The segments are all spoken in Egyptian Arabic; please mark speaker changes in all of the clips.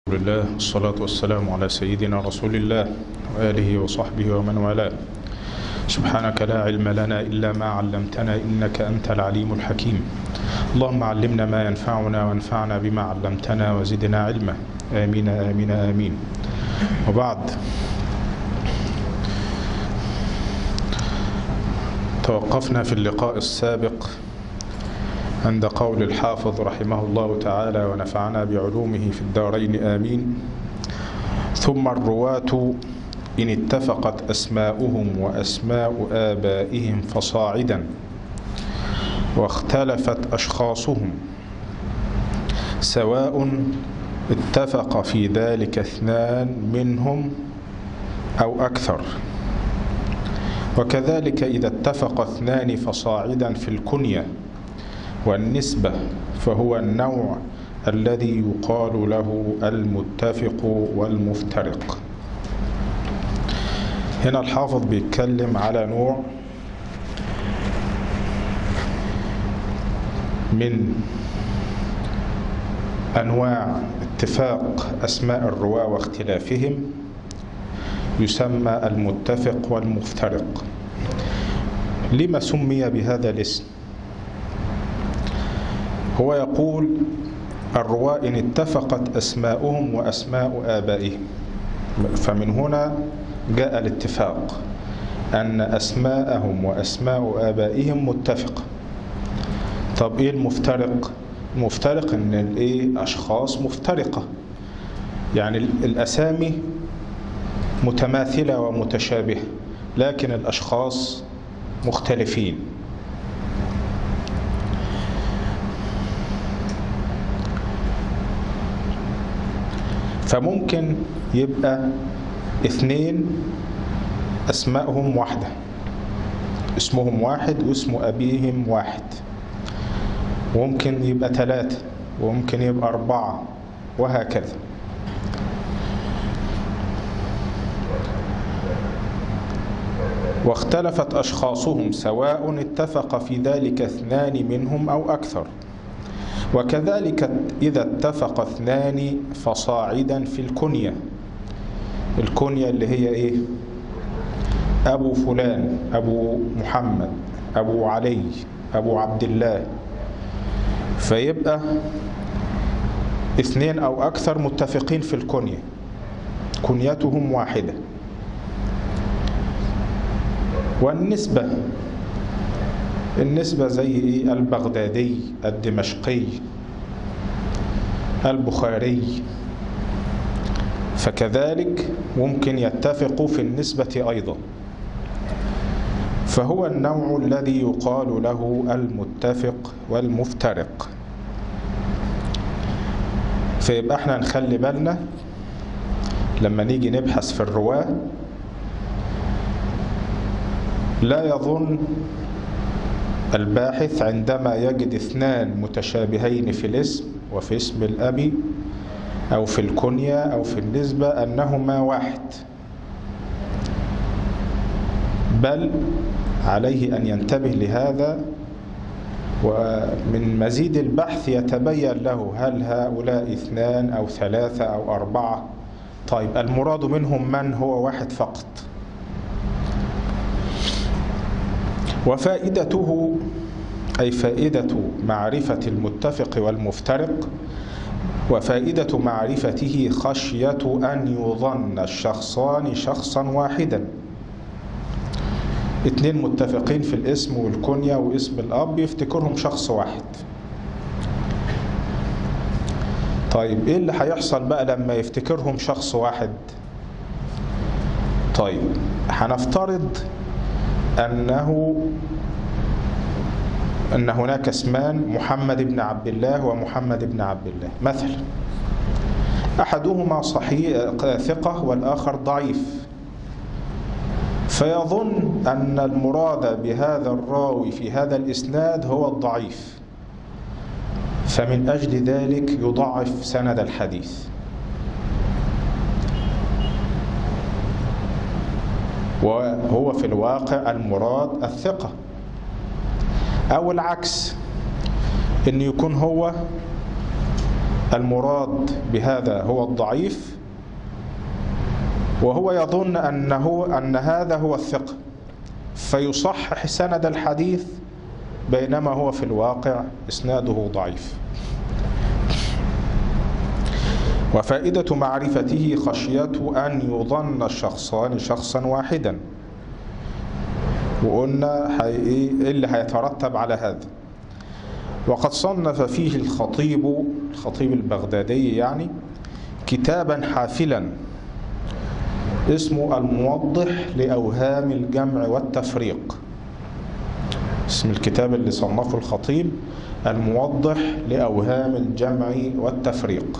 Speaker 1: لله الصلاة والسلام على سيدنا رسول الله وآله وصحبه ومن والاه سبحانك لا علم لنا إلا ما علمتنا إنك أنت العليم الحكيم اللهم علمنا ما ينفعنا وانفعنا بما علمتنا وزدنا علما آمين آمين آمين وبعد توقفنا في اللقاء السابق عند قول الحافظ رحمه الله تعالى ونفعنا بعلومه في الدارين آمين ثم الرواة إن اتفقت أسماؤهم وأسماء آبائهم فصاعدا واختلفت أشخاصهم سواء اتفق في ذلك اثنان منهم أو أكثر وكذلك إذا اتفق اثنان فصاعدا في الكنية والنسبة فهو النوع الذي يقال له المتفق والمفترق هنا الحافظ بيتكلم على نوع من أنواع اتفاق أسماء الرواة واختلافهم يسمى المتفق والمفترق لما سمي بهذا الاسم هو يقول الرواة إن اتفقت أسماؤهم وأسماء آبائهم فمن هنا جاء الاتفاق أن أسماءهم وأسماء آبائهم متفقة طب إيه المفترق؟ المفترق إن الإيه أشخاص مفترقة يعني الأسامي متماثلة ومتشابهة لكن الأشخاص مختلفين فممكن يبقى اثنين أسمائهم واحدة اسمهم واحد واسم أبيهم واحد وممكن يبقى ثلاثة وممكن يبقى أربعة وهكذا واختلفت أشخاصهم سواء اتفق في ذلك اثنان منهم أو أكثر وكذلك إذا اتفق اثنان فصاعدا في الكنية الكنية اللي هي إيه أبو فلان أبو محمد أبو علي أبو عبد الله فيبقى اثنين أو أكثر متفقين في الكنية كنيتهم واحدة والنسبة النسبة زي إيه البغدادي الدمشقي البخاري فكذلك ممكن يتفقوا في النسبة أيضا فهو النوع الذي يقال له المتفق والمفترق فيبقى احنا نخلي بالنا لما نيجي نبحث في الرواة لا يظن الباحث عندما يجد اثنان متشابهين في الاسم وفي اسم الأب أو في الكنية أو في النسبة أنهما واحد بل عليه أن ينتبه لهذا ومن مزيد البحث يتبين له هل هؤلاء اثنان أو ثلاثة أو أربعة طيب المراد منهم من هو واحد فقط وفائدته أي فائدة معرفة المتفق والمفترق وفائدة معرفته خشية أن يظن الشخصان شخصا واحدا اتنين متفقين في الاسم والكنية واسم الأب يفتكرهم شخص واحد طيب ايه اللي هيحصل بقى لما يفتكرهم شخص واحد طيب هنفترض أنه أن هناك اسمان محمد بن عبد الله ومحمد بن عبد الله مثلا أحدهما صحيح ثقة والآخر ضعيف فيظن أن المراد بهذا الراوي في هذا الإسناد هو الضعيف فمن أجل ذلك يضعف سند الحديث وهو في الواقع المراد الثقة أو العكس أن يكون هو المراد بهذا هو الضعيف وهو يظن أنه أن هذا هو الثقة فيصحح سند الحديث بينما هو في الواقع إسناده ضعيف وفائدة معرفته خشيته أن يظن الشخصان شخصا واحدا وقلنا إيه اللي هيترتب على هذا وقد صنف فيه الخطيب الخطيب البغدادي يعني كتابا حافلا اسمه الموضح لأوهام الجمع والتفريق اسم الكتاب اللي صنفه الخطيب الموضح لأوهام الجمع والتفريق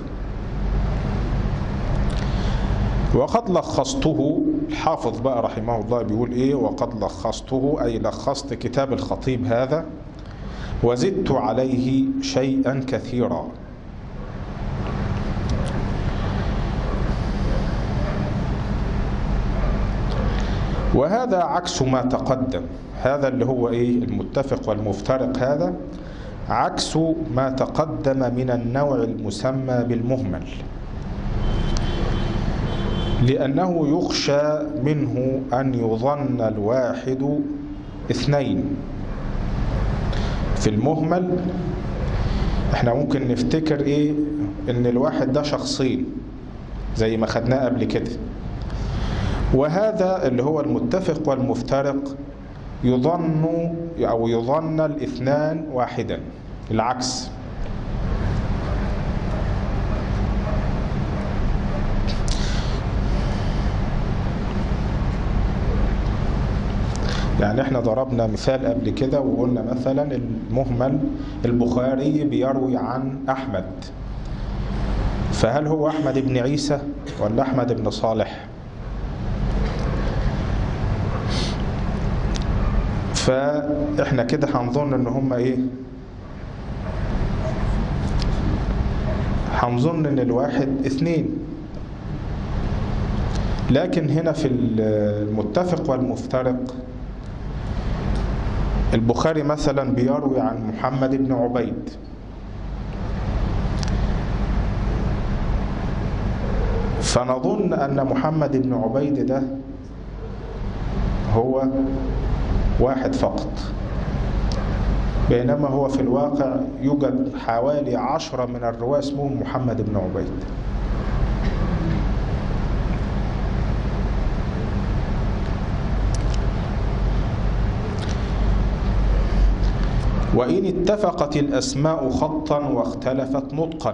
Speaker 1: وقد لخصته الحافظ بقى رحمه الله بيقول ايه وقد لخصته اي لخصت كتاب الخطيب هذا وزدت عليه شيئا كثيرا وهذا عكس ما تقدم هذا اللي هو ايه المتفق والمفترق هذا عكس ما تقدم من النوع المسمى بالمهمل لأنه يخشى منه أن يظن الواحد اثنين في المهمل احنا ممكن نفتكر ايه ان الواحد ده شخصين زي ما خدناه قبل كده وهذا اللي هو المتفق والمفترق يظن او يظن الاثنان واحدا العكس يعني احنا ضربنا مثال قبل كده وقلنا مثلا المهمل البخاري بيروي عن احمد فهل هو احمد بن عيسى ولا احمد بن صالح فاحنا كده هنظن ان هم ايه هنظن ان الواحد اثنين لكن هنا في المتفق والمفترق البخاري مثلا بيروي عن محمد بن عبيد فنظن أن محمد بن عبيد ده هو واحد فقط بينما هو في الواقع يوجد حوالي عشرة من الرواة اسمهم محمد بن عبيد وإن اتفقت الأسماء خطا واختلفت نطقا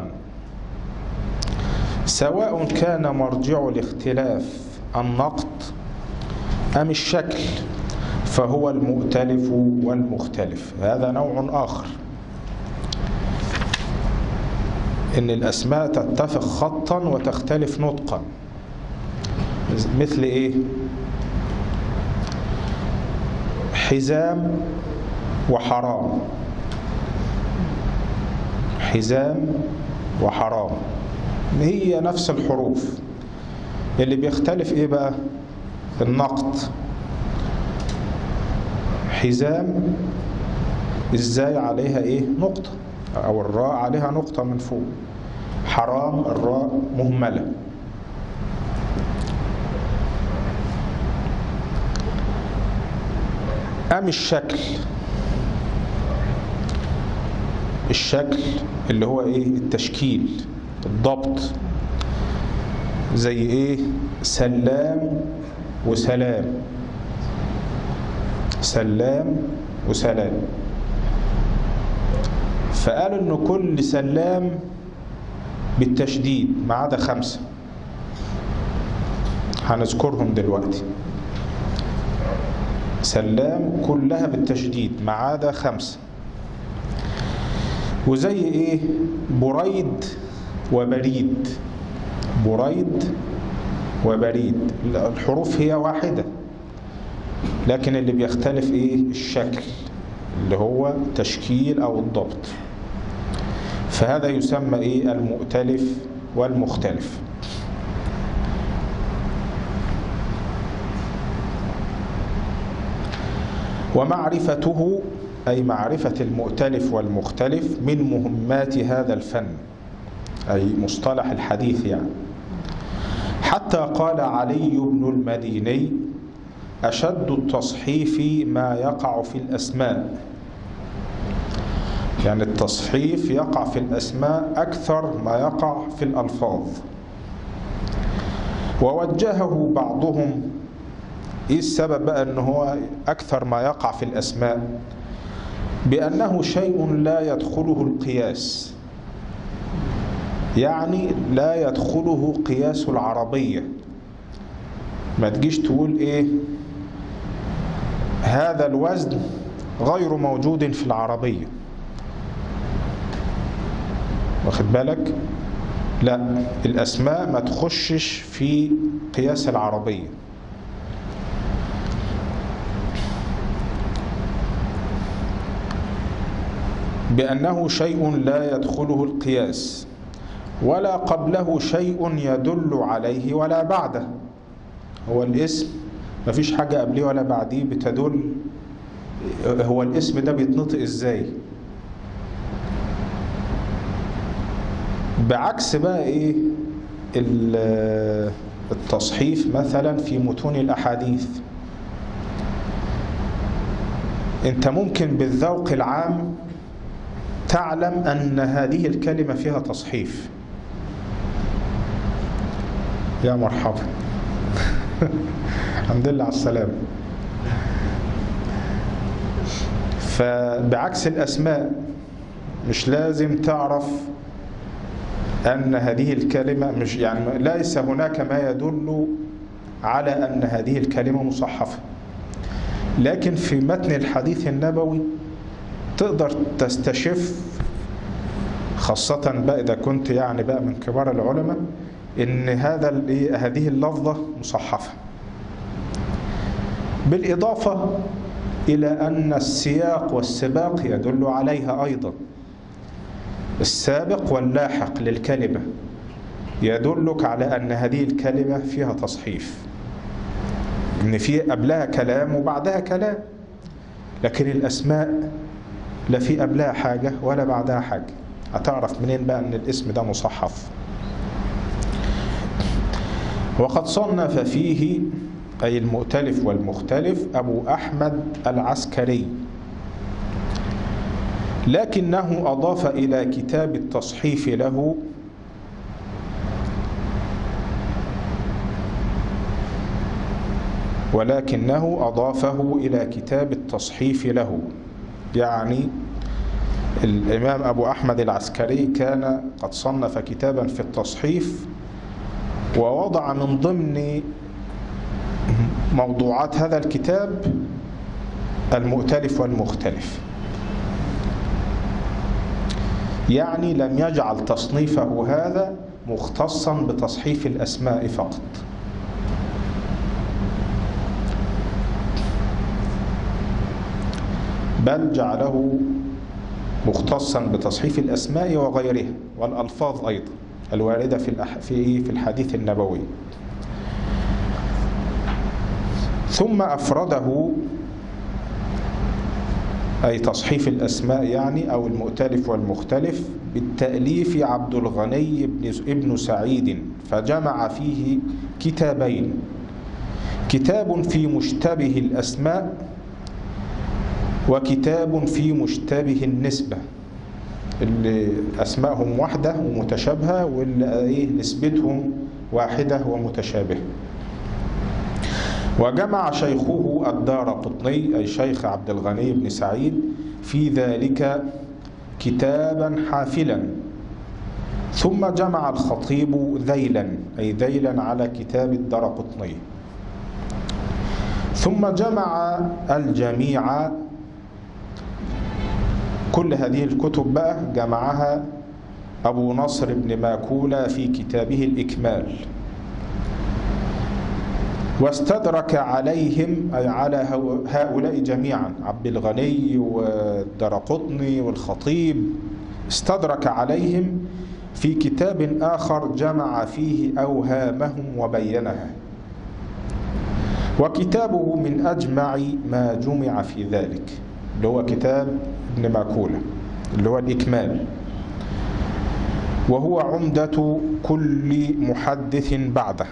Speaker 1: سواء كان مرجع الاختلاف النقط أم الشكل فهو المؤتلف والمختلف هذا نوع آخر إن الأسماء تتفق خطا وتختلف نطقا مثل إيه حزام وحرام حزام وحرام هي نفس الحروف اللي بيختلف ايه بقى النقط حزام ازاي عليها ايه نقطة او الراء عليها نقطة من فوق حرام الراء مهملة أم الشكل الشكل اللي هو ايه التشكيل الضبط زي ايه سلام وسلام سلام وسلام فقالوا ان كل سلام بالتشديد ما عدا خمسه هنذكرهم دلوقتي سلام كلها بالتشديد ما عدا خمسه وزي ايه بريد وبريد بريد وبريد الحروف هي واحدة لكن اللي بيختلف ايه الشكل اللي هو تشكيل او الضبط فهذا يسمى ايه المؤتلف والمختلف ومعرفته أي معرفة المؤتلف والمختلف من مهمات هذا الفن أي مصطلح الحديث يعني حتى قال علي بن المديني أشد التصحيف ما يقع في الأسماء يعني التصحيف يقع في الأسماء أكثر ما يقع في الألفاظ ووجهه بعضهم إيه السبب بقى أنه هو أكثر ما يقع في الأسماء بأنه شيء لا يدخله القياس يعني لا يدخله قياس العربية ما تجيش تقول إيه هذا الوزن غير موجود في العربية واخد بالك لا الأسماء ما تخشش في قياس العربية بأنه شيء لا يدخله القياس ولا قبله شيء يدل عليه ولا بعده هو الاسم ما فيش حاجة قبليه ولا بعديه بتدل هو الاسم ده بيتنطق ازاي بعكس بقى ايه التصحيف مثلا في متون الاحاديث انت ممكن بالذوق العام تعلم ان هذه الكلمة فيها تصحيف يا مرحبا الحمد لله على السلامة فبعكس الأسماء مش لازم تعرف أن هذه الكلمة مش يعني ليس هناك ما يدل على أن هذه الكلمة مصحفة لكن في متن الحديث النبوي تقدر تستشف خاصة بقى إذا كنت يعني بقى من كبار العلماء إن هذا هذه اللفظة مصحفة بالإضافة إلى أن السياق والسباق يدل عليها أيضا السابق واللاحق للكلمة يدلك على أن هذه الكلمة فيها تصحيف إن في قبلها كلام وبعدها كلام لكن الأسماء لا في قبلها حاجة ولا بعدها حاجة هتعرف منين بقى أن الاسم ده مصحف وقد صنف فيه أي المؤتلف والمختلف أبو أحمد العسكري لكنه أضاف إلى كتاب التصحيف له ولكنه أضافه إلى كتاب التصحيف له يعني الإمام أبو أحمد العسكري كان قد صنف كتابا في التصحيف ووضع من ضمن موضوعات هذا الكتاب المؤتلف والمختلف يعني لم يجعل تصنيفه هذا مختصا بتصحيف الأسماء فقط بل جعله مختصا بتصحيف الأسماء وغيرها والألفاظ أيضا الواردة في في في الحديث النبوي ثم أفرده أي تصحيف الأسماء يعني أو المؤتلف والمختلف بالتأليف عبد الغني ابن سعيد فجمع فيه كتابين كتاب في مشتبه الأسماء وكتاب في مشتبه النسبة اللي أسمائهم واحدة ومتشابهة واللي نسبتهم واحدة ومتشابهة وجمع شيخه الدار قطني أي شيخ عبد الغني بن سعيد في ذلك كتابا حافلا ثم جمع الخطيب ذيلا أي ذيلا على كتاب الدار قطني ثم جمع الجميع كل هذه الكتب بقى جمعها أبو نصر بن ماكولة في كتابه الإكمال واستدرك عليهم أي على هؤلاء جميعا عبد الغني والدرقطني والخطيب استدرك عليهم في كتاب آخر جمع فيه أوهامهم وبينها وكتابه من أجمع ما جمع في ذلك اللي هو كتاب ابن ماكولة اللي هو الإكمال وهو عمدة كل محدث بعده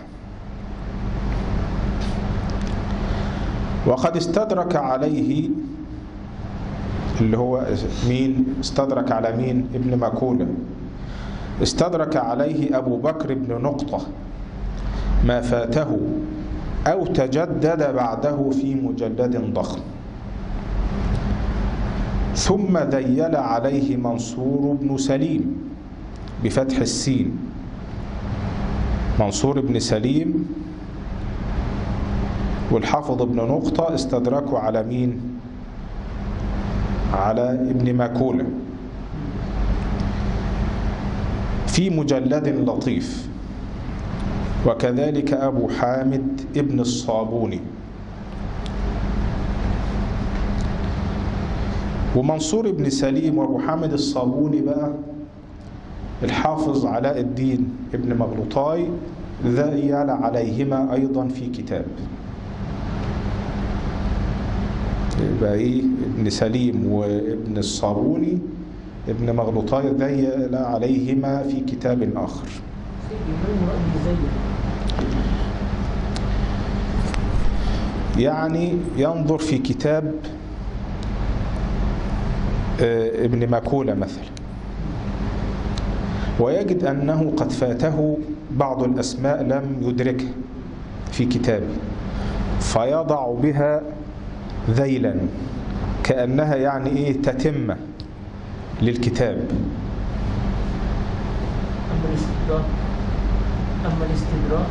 Speaker 1: وقد استدرك عليه اللي هو مين استدرك على مين ابن ماكولة استدرك عليه أبو بكر بن نقطة ما فاته أو تجدد بعده في مجلد ضخم ثم ذيل عليه منصور بن سليم بفتح السين منصور بن سليم والحافظ ابن نقطة استدركوا على مين على ابن ماكولة في مجلد لطيف وكذلك أبو حامد ابن الصابوني ومنصور بن سليم وأبو حامد الصابوني بقى الحافظ علاء الدين ابن مغلطاي ذيل عليهما أيضا في كتاب يبقى ايه ابن سليم وابن الصابوني ابن مغلطاي ذيل عليهما في كتاب آخر يعني ينظر في كتاب ابن ماكولة مثلا ويجد أنه قد فاته بعض الأسماء لم يدركها في كتابه فيضع بها ذيلا كأنها يعني إيه تتمة للكتاب
Speaker 2: أما الاستدراك أما الاستدراك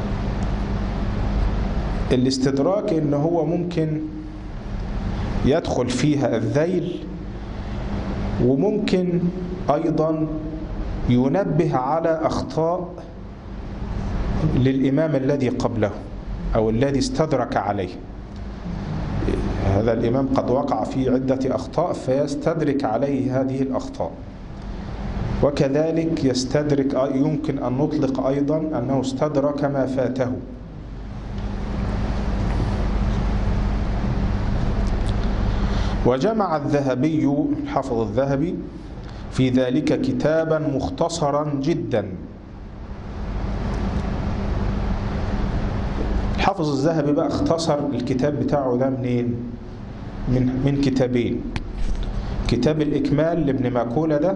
Speaker 1: الاستدراك إن هو ممكن يدخل فيها الذيل وممكن أيضا ينبه على أخطاء للإمام الذي قبله أو الذي استدرك عليه هذا الإمام قد وقع في عدة أخطاء فيستدرك عليه هذه الأخطاء وكذلك يستدرك يمكن أن نطلق أيضا أنه استدرك ما فاته وجمع الذهبي الحافظ الذهبي في ذلك كتابا مختصرا جدا الحافظ الذهبي بقى اختصر الكتاب بتاعه ده منين من من كتابين كتاب الإكمال لابن ماكولة ده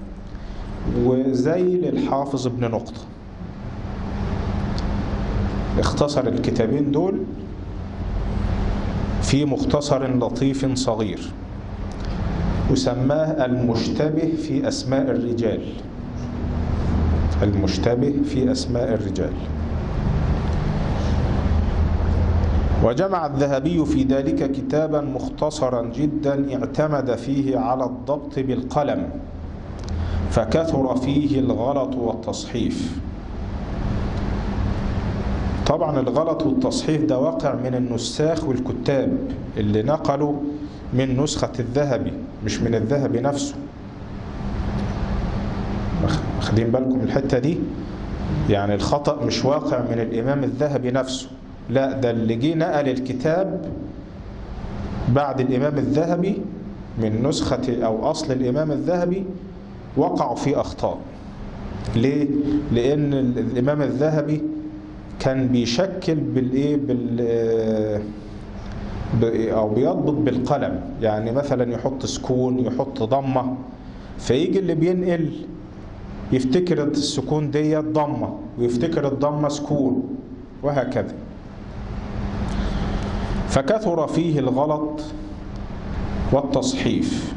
Speaker 1: وزيل الحافظ ابن نقطة اختصر الكتابين دول في مختصر لطيف صغير وسماه المشتبه في أسماء الرجال المشتبه في أسماء الرجال وجمع الذهبي في ذلك كتابا مختصرا جدا اعتمد فيه على الضبط بالقلم فكثر فيه الغلط والتصحيف طبعا الغلط والتصحيح ده واقع من النساخ والكتاب اللي نقلوا من نسخة الذهبي مش من الذهبي نفسه واخدين بالكم الحتة دي يعني الخطأ مش واقع من الإمام الذهبي نفسه لا ده اللي جه نقل الكتاب بعد الإمام الذهبي من نسخة أو أصل الإمام الذهبي وقعوا في أخطاء ليه؟ لأن الإمام الذهبي كان بيشكل بالإيه بال أو بيضبط بالقلم يعني مثلا يحط سكون يحط ضمة فيجي اللي بينقل يفتكر السكون دي ضمة ويفتكر الضمة سكون وهكذا فكثر فيه الغلط والتصحيف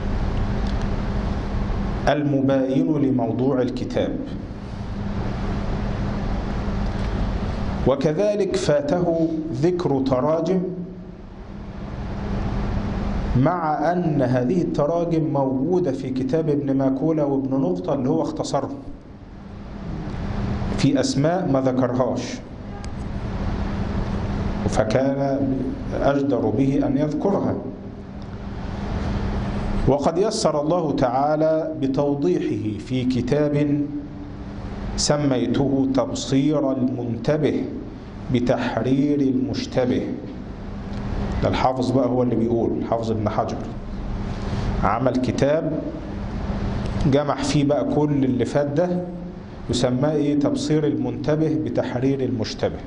Speaker 1: المباين لموضوع الكتاب وكذلك فاته ذكر تراجم مع أن هذه التراجم موجودة في كتاب ابن ماكولة وابن نقطة اللي هو اختصره في أسماء ما ذكرهاش فكان أجدر به أن يذكرها وقد يسر الله تعالى بتوضيحه في كتاب سميته تبصير المنتبه بتحرير المشتبه ده الحافظ بقى هو اللي بيقول الحافظ ابن حجر عمل كتاب جمع فيه بقى كل اللي فات ده يسمى ايه تبصير المنتبه بتحرير المشتبه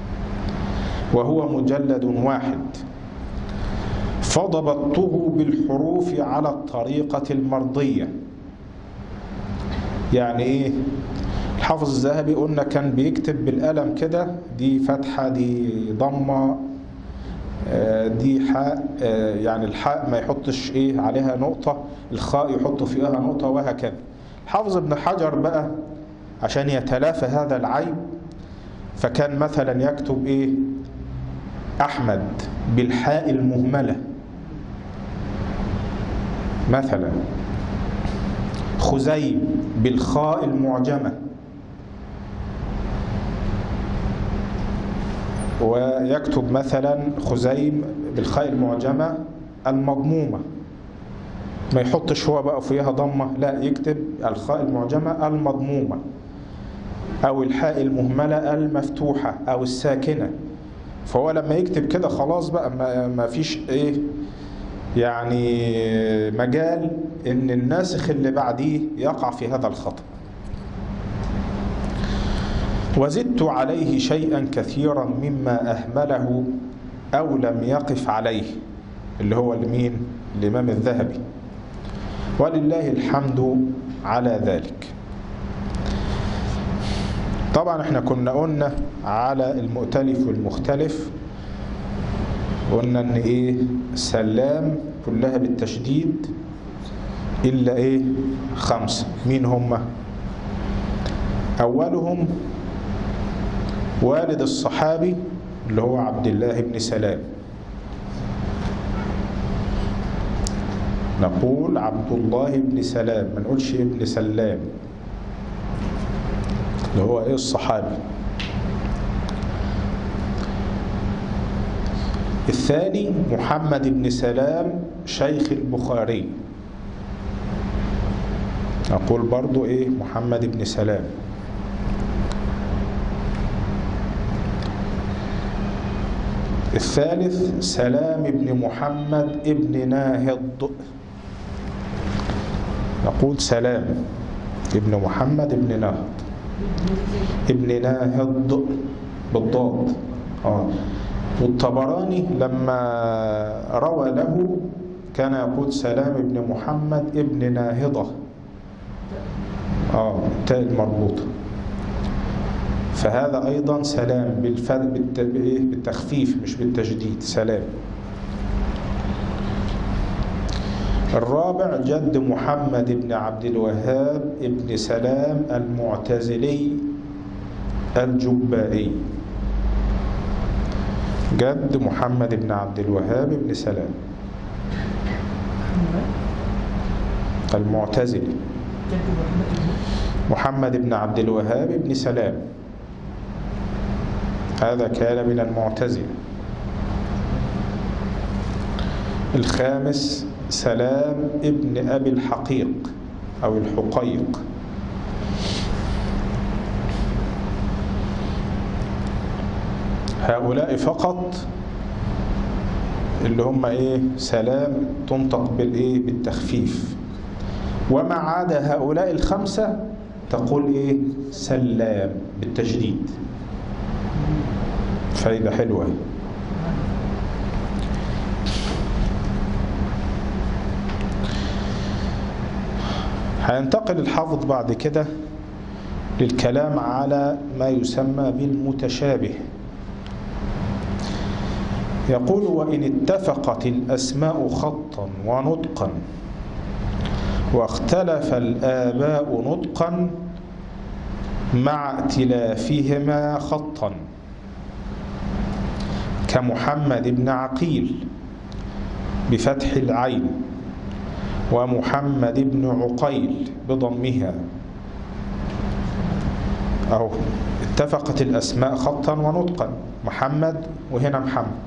Speaker 1: وهو مجلد واحد فضبطته بالحروف على الطريقة المرضية يعني ايه الحافظ الذهبي قلنا كان بيكتب بالقلم كده دي فتحة دي ضمة آه، دي حاء آه، يعني الحاء ما يحطش ايه عليها نقطة الخاء يحط فيها نقطة وهكذا الحافظ ابن حجر بقى عشان يتلافى هذا العيب فكان مثلا يكتب ايه احمد بالحاء المهملة مثلا خزيم بالخاء المعجمة ويكتب مثلا خزيم بالخاء المعجمة المضمومة ما يحطش هو بقى فيها ضمة لا يكتب الخاء المعجمة المضمومة أو الحاء المهملة المفتوحة أو الساكنة فهو لما يكتب كده خلاص بقى ما, ما فيش إيه يعني مجال إن الناسخ اللي بعديه يقع في هذا الخطأ وزدت عليه شيئا كثيرا مما أهمله أو لم يقف عليه اللي هو لمين الإمام الذهبي ولله الحمد على ذلك طبعا احنا كنا قلنا على المؤتلف والمختلف قلنا ان ايه سلام كلها بالتشديد الا ايه خمسة مين هم اولهم والد الصحابي اللي هو عبد الله بن سلام نقول عبد الله بن سلام ما نقولش ابن سلام اللي هو ايه الصحابي الثاني محمد بن سلام شيخ البخاري نقول برضو ايه محمد بن سلام الثالث سلام بن محمد ابن ناهض نقول سلام ابن محمد ابن ناهض ابن ناهض بالضاد آه. والطبراني لما روى له كان يقول سلام ابن محمد ابن ناهضة اه التاء المربوطة فهذا أيضا سلام بالفرق بالت- بإيه؟ بالتخفيف مش بالتجديد سلام الرابع جد محمد بن عبد الوهاب ابن سلام المعتزلي الجبائي جد محمد بن عبد الوهاب بن سلام المعتزلي
Speaker 2: جد محمد بن
Speaker 1: محمد بن عبد الوهاب بن سلام هذا كان من المعتزلة الخامس سلام ابن أبي الحقيق أو الحقيق هؤلاء فقط اللي هم ايه سلام تنطق بالايه بالتخفيف وما عدا هؤلاء الخمسة تقول ايه سلام بالتجديد فايدة حلوة هينتقل الحافظ بعد كده للكلام على ما يسمى بالمتشابه يقول وإن اتفقت الأسماء خطا ونطقا واختلف الآباء نطقا مع ائتلافهما خطا كمحمد بن عقيل بفتح العين ومحمد بن عقيل بضمها أو اتفقت الأسماء خطا ونطقا محمد وهنا محمد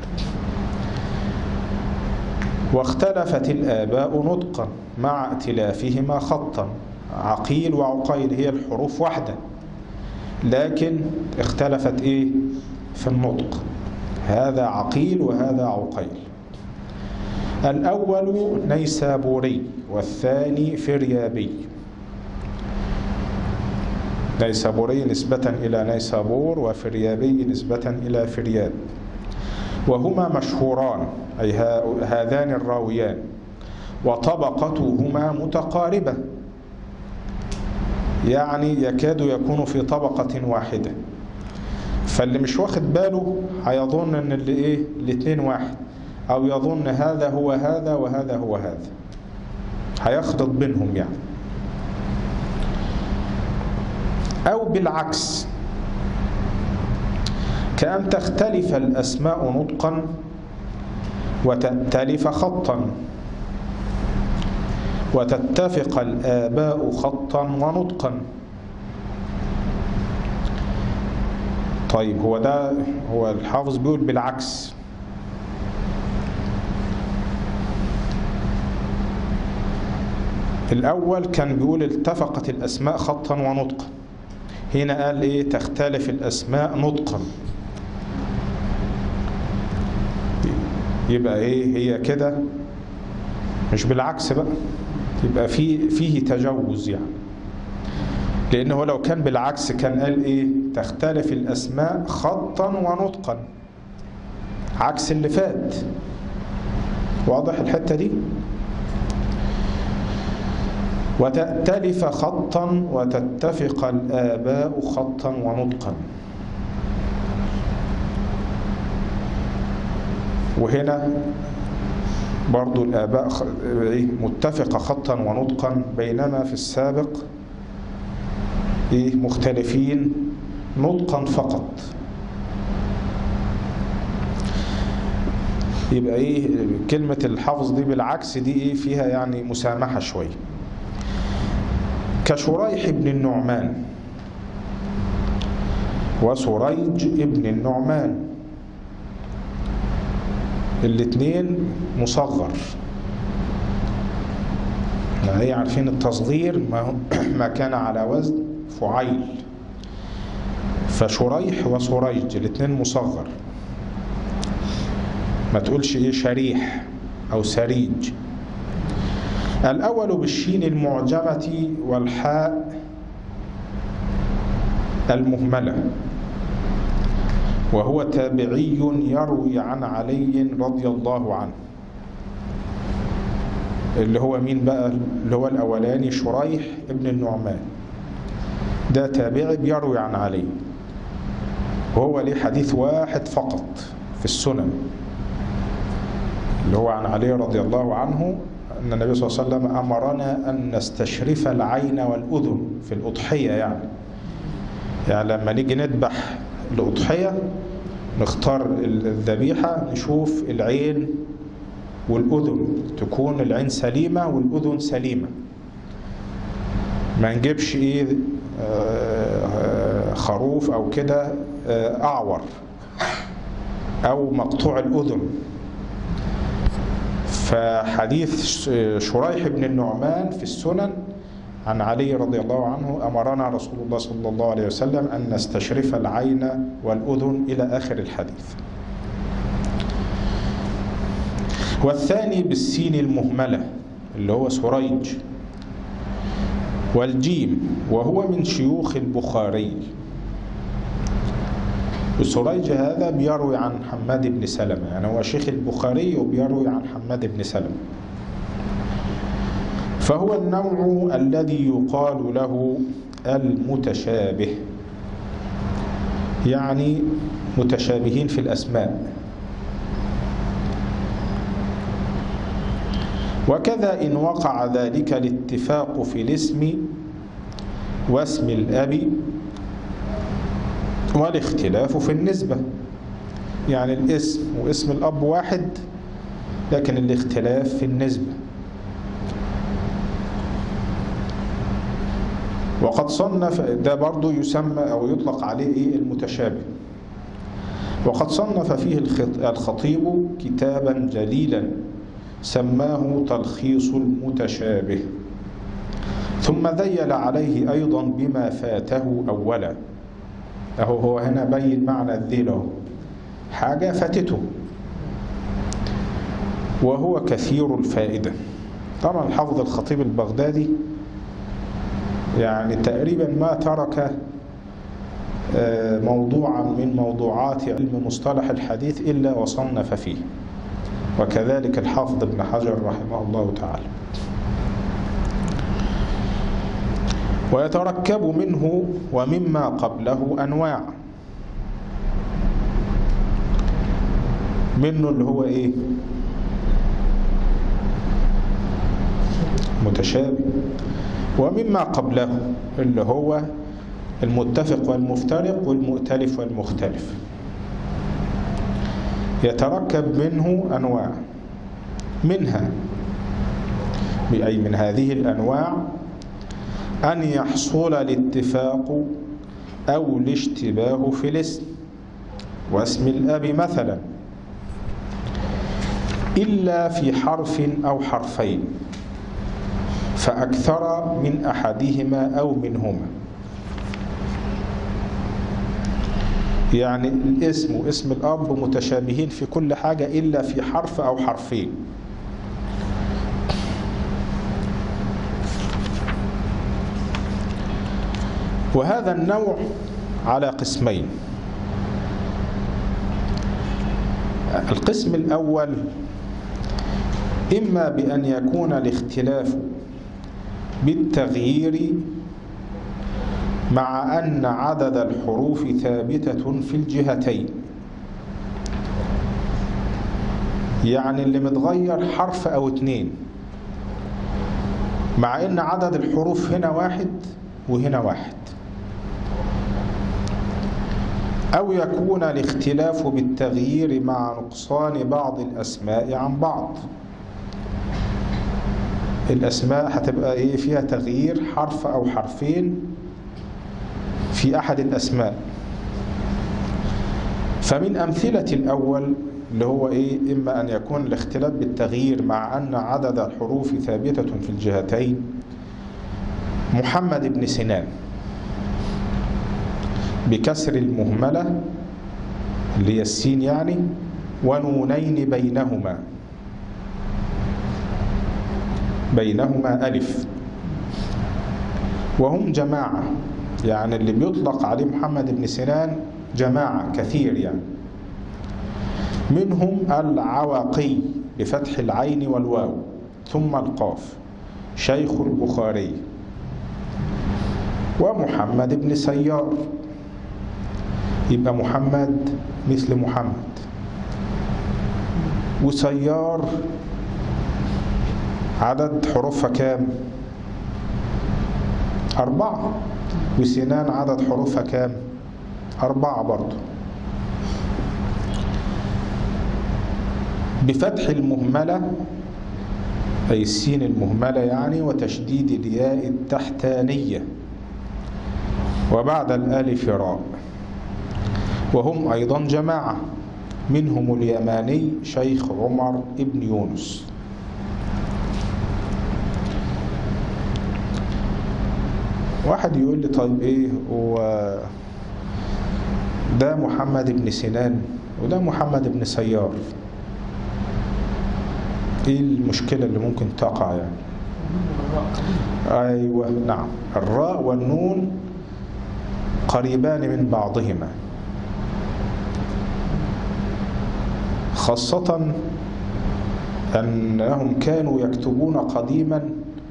Speaker 1: واختلفت الآباء نطقا مع ائتلافهما خطا عقيل وعقيل هي الحروف واحدة لكن اختلفت ايه في النطق هذا عقيل وهذا عقيل الأول نيسابوري والثاني فريابي نيسابوري نسبة إلى نيسابور وفريابي نسبة إلى فرياب وهما مشهوران أي هذان الراويان وطبقتهما متقاربة يعني يكاد يكون في طبقة واحدة فاللي مش واخد باله هيظن ان اللي ايه الاتنين واحد او يظن هذا هو هذا وهذا هو هذا هيخلط بينهم يعني او بالعكس كأن تختلف الأسماء نطقا وتأتلف خطا وتتفق الآباء خطا ونطقا طيب هو ده هو الحافظ بيقول بالعكس الأول كان بيقول اتفقت الأسماء خطا ونطقا هنا قال إيه تختلف الأسماء نطقا يبقى إيه هي كده مش بالعكس بقى يبقى في فيه تجوز يعني لأنه لو كان بالعكس كان قال إيه تختلف الأسماء خطا ونطقا عكس اللي فات واضح الحتة دي وتأتلف خطا وتتفق الآباء خطا ونطقا وهنا برضو الآباء متفقة خطا ونطقا بينما في السابق مختلفين نطقا فقط يبقى ايه كلمة الحفظ دي بالعكس دي ايه فيها يعني مسامحة شوية كشريح ابن النعمان وسريج ابن النعمان الاثنين مصغر احنا ايه عارفين التصغير ما, ما كان على وزن فعيل فشريح وسريج الاثنين مصغر ما تقولش ايه شريح او سريج الأول بالشين المعجمة والحاء المهملة وهو تابعي يروي عن علي رضي الله عنه اللي هو مين بقى اللي هو الأولاني شريح ابن النعمان ده تابعي بيروي عن علي وهو ليه حديث واحد فقط في السنن اللي هو عن علي رضي الله عنه أن النبي صلى الله عليه وسلم أمرنا أن نستشرف العين والأذن في الأضحية يعني يعني لما نيجي نذبح الأضحية نختار الذبيحة نشوف العين والأذن تكون العين سليمة والأذن سليمة ما نجيبش إيه خروف أو كده أعور أو مقطوع الأذن فحديث شريح بن النعمان في السنن عن علي رضي الله عنه أمرنا رسول الله صلى الله عليه وسلم أن نستشرف العين والأذن إلى آخر الحديث والثاني بالسين المهملة اللي هو سريج والجيم وهو من شيوخ البخاري وسريج هذا بيروي عن حماد بن سلمة يعني هو شيخ البخاري وبيروي عن حماد بن سلمة فهو النوع الذي يقال له المتشابه يعني متشابهين في الأسماء وكذا إن وقع ذلك الاتفاق في الاسم واسم الأب والاختلاف في النسبة يعني الاسم واسم الأب واحد لكن الاختلاف في النسبة وقد صنف ده برضو يسمى أو يطلق عليه إيه المتشابه وقد صنف فيه الخطيب كتابا جليلا سماه تلخيص المتشابه ثم ذيل عليه أيضا بما فاته أولا أهو هو هنا بين معنى الذيل حاجة فاتته وهو كثير الفائدة طبعا الحافظ الخطيب البغدادي يعني تقريبا ما ترك آه، موضوعا من موضوعات علم مصطلح الحديث إلا وصنف فيه وكذلك الحافظ ابن حجر رحمه الله تعالى ويتركب منه ومما قبله أنواع منه اللي هو إيه متشابه ومما قبله اللي هو المتفق والمفترق والمؤتلف والمختلف يتركب منه أنواع منها أي من هذه الأنواع أن يحصل الاتفاق أو الاشتباه في الاسم واسم الأب مثلا إلا في حرف أو حرفين فأكثر من أحدهما أو منهما يعني الاسم واسم الأب متشابهين في كل حاجة إلا في حرف أو حرفين وهذا النوع على قسمين القسم الأول إما بأن يكون الاختلاف بالتغيير مع أن عدد الحروف ثابتة في الجهتين يعني اللي متغير حرف أو اتنين مع أن عدد الحروف هنا واحد وهنا واحد أو يكون الاختلاف بالتغيير مع نقصان بعض الأسماء عن بعض الأسماء هتبقى إيه فيها تغيير حرف أو حرفين في أحد الأسماء فمن أمثلة الأول اللي هو إيه إما أن يكون الاختلاف بالتغيير مع أن عدد الحروف ثابتة في الجهتين محمد بن سنان بكسر المهملة اللي هي السين يعني ونونين بينهما بينهما ألف وهم جماعة يعني اللي بيطلق عليه محمد بن سنان جماعة كثير يعني منهم العواقي بفتح العين والواو ثم القاف شيخ البخاري ومحمد بن سيار يبقى محمد مثل محمد وسيار عدد حروفها كام أربعة وسنان عدد حروفها كام أربعة برضو بفتح المهملة أي السين المهملة يعني وتشديد الياء التحتانية وبعد الألف راء وهم أيضا جماعة منهم اليماني شيخ عمر ابن يونس واحد يقول لي طيب ايه هو ده محمد بن سنان وده محمد بن سيار ايه المشكلة اللي ممكن تقع يعني ايوه نعم الراء والنون قريبان من بعضهما خاصة أنهم كانوا يكتبون قديما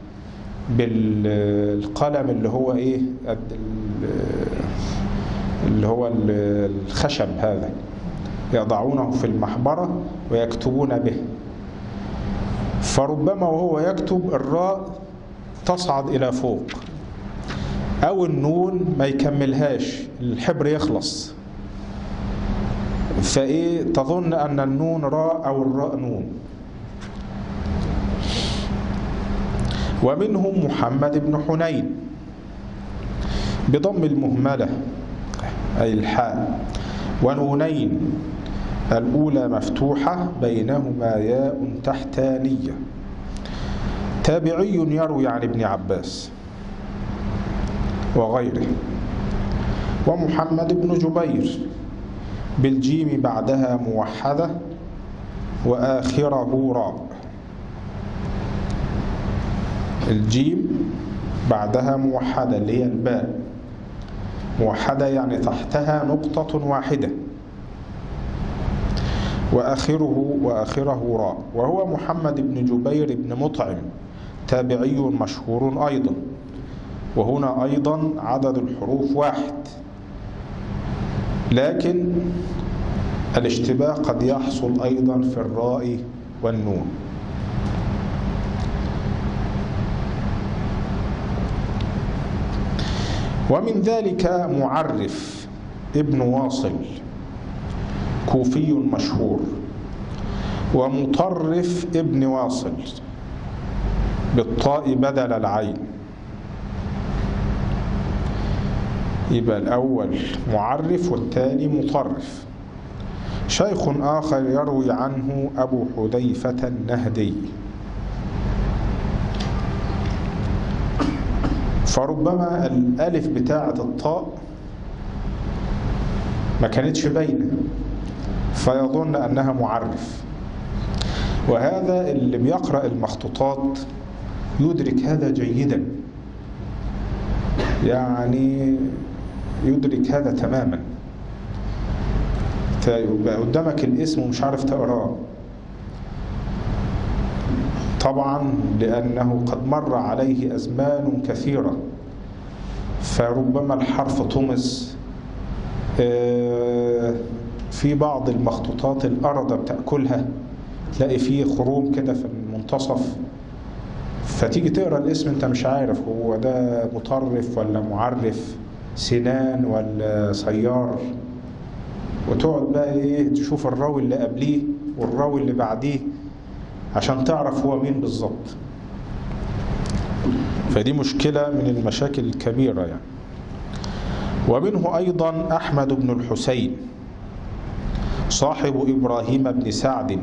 Speaker 1: بالقلم اللي هو إيه اللي هو الخشب هذا يضعونه في المحبرة ويكتبون به فربما وهو يكتب الراء تصعد إلى فوق أو النون ما يكملهاش الحبر يخلص فإيه تظن أن النون راء أو الراء نون ومنهم محمد بن حنين بضم المهملة أي الحاء ونونين الأولى مفتوحة بينهما ياء تحتانية تابعي يروي عن ابن عباس وغيره ومحمد بن جبير بالجيم بعدها موحدة وآخره راء الجيم بعدها موحدة اللي هي الباء موحدة يعني تحتها نقطة واحدة وآخره وآخره راء وهو محمد بن جبير بن مطعم تابعي مشهور أيضا وهنا أيضا عدد الحروف واحد لكن الاشتباه قد يحصل أيضا في الراء والنون ومن ذلك معرف ابن واصل كوفي مشهور ومطرف ابن واصل بالطاء بدل العين يبقى الأول معرف والثاني مطرف شيخ آخر يروي عنه أبو حذيفة النهدي فربما الألف بتاعة الطاء ما كانتش باينة فيظن أنها معرف وهذا اللي بيقرأ المخطوطات يدرك هذا جيدا يعني يدرك هذا تماما فيبقى قدامك الاسم ومش عارف تقراه طبعا لأنه قد مر عليه أزمان كثيرة فربما الحرف طمس في بعض المخطوطات الأرض بتأكلها تلاقي فيه خروم كده في المنتصف فتيجي تقرا الاسم انت مش عارف هو ده مطرف ولا معرف سنان ولا سيار وتقعد بقى ايه تشوف الراوي اللي قبليه والراوي اللي بعديه عشان تعرف هو مين بالظبط فدي مشكلة من المشاكل الكبيرة يعني ومنه أيضا أحمد بن الحسين صاحب إبراهيم بن سعد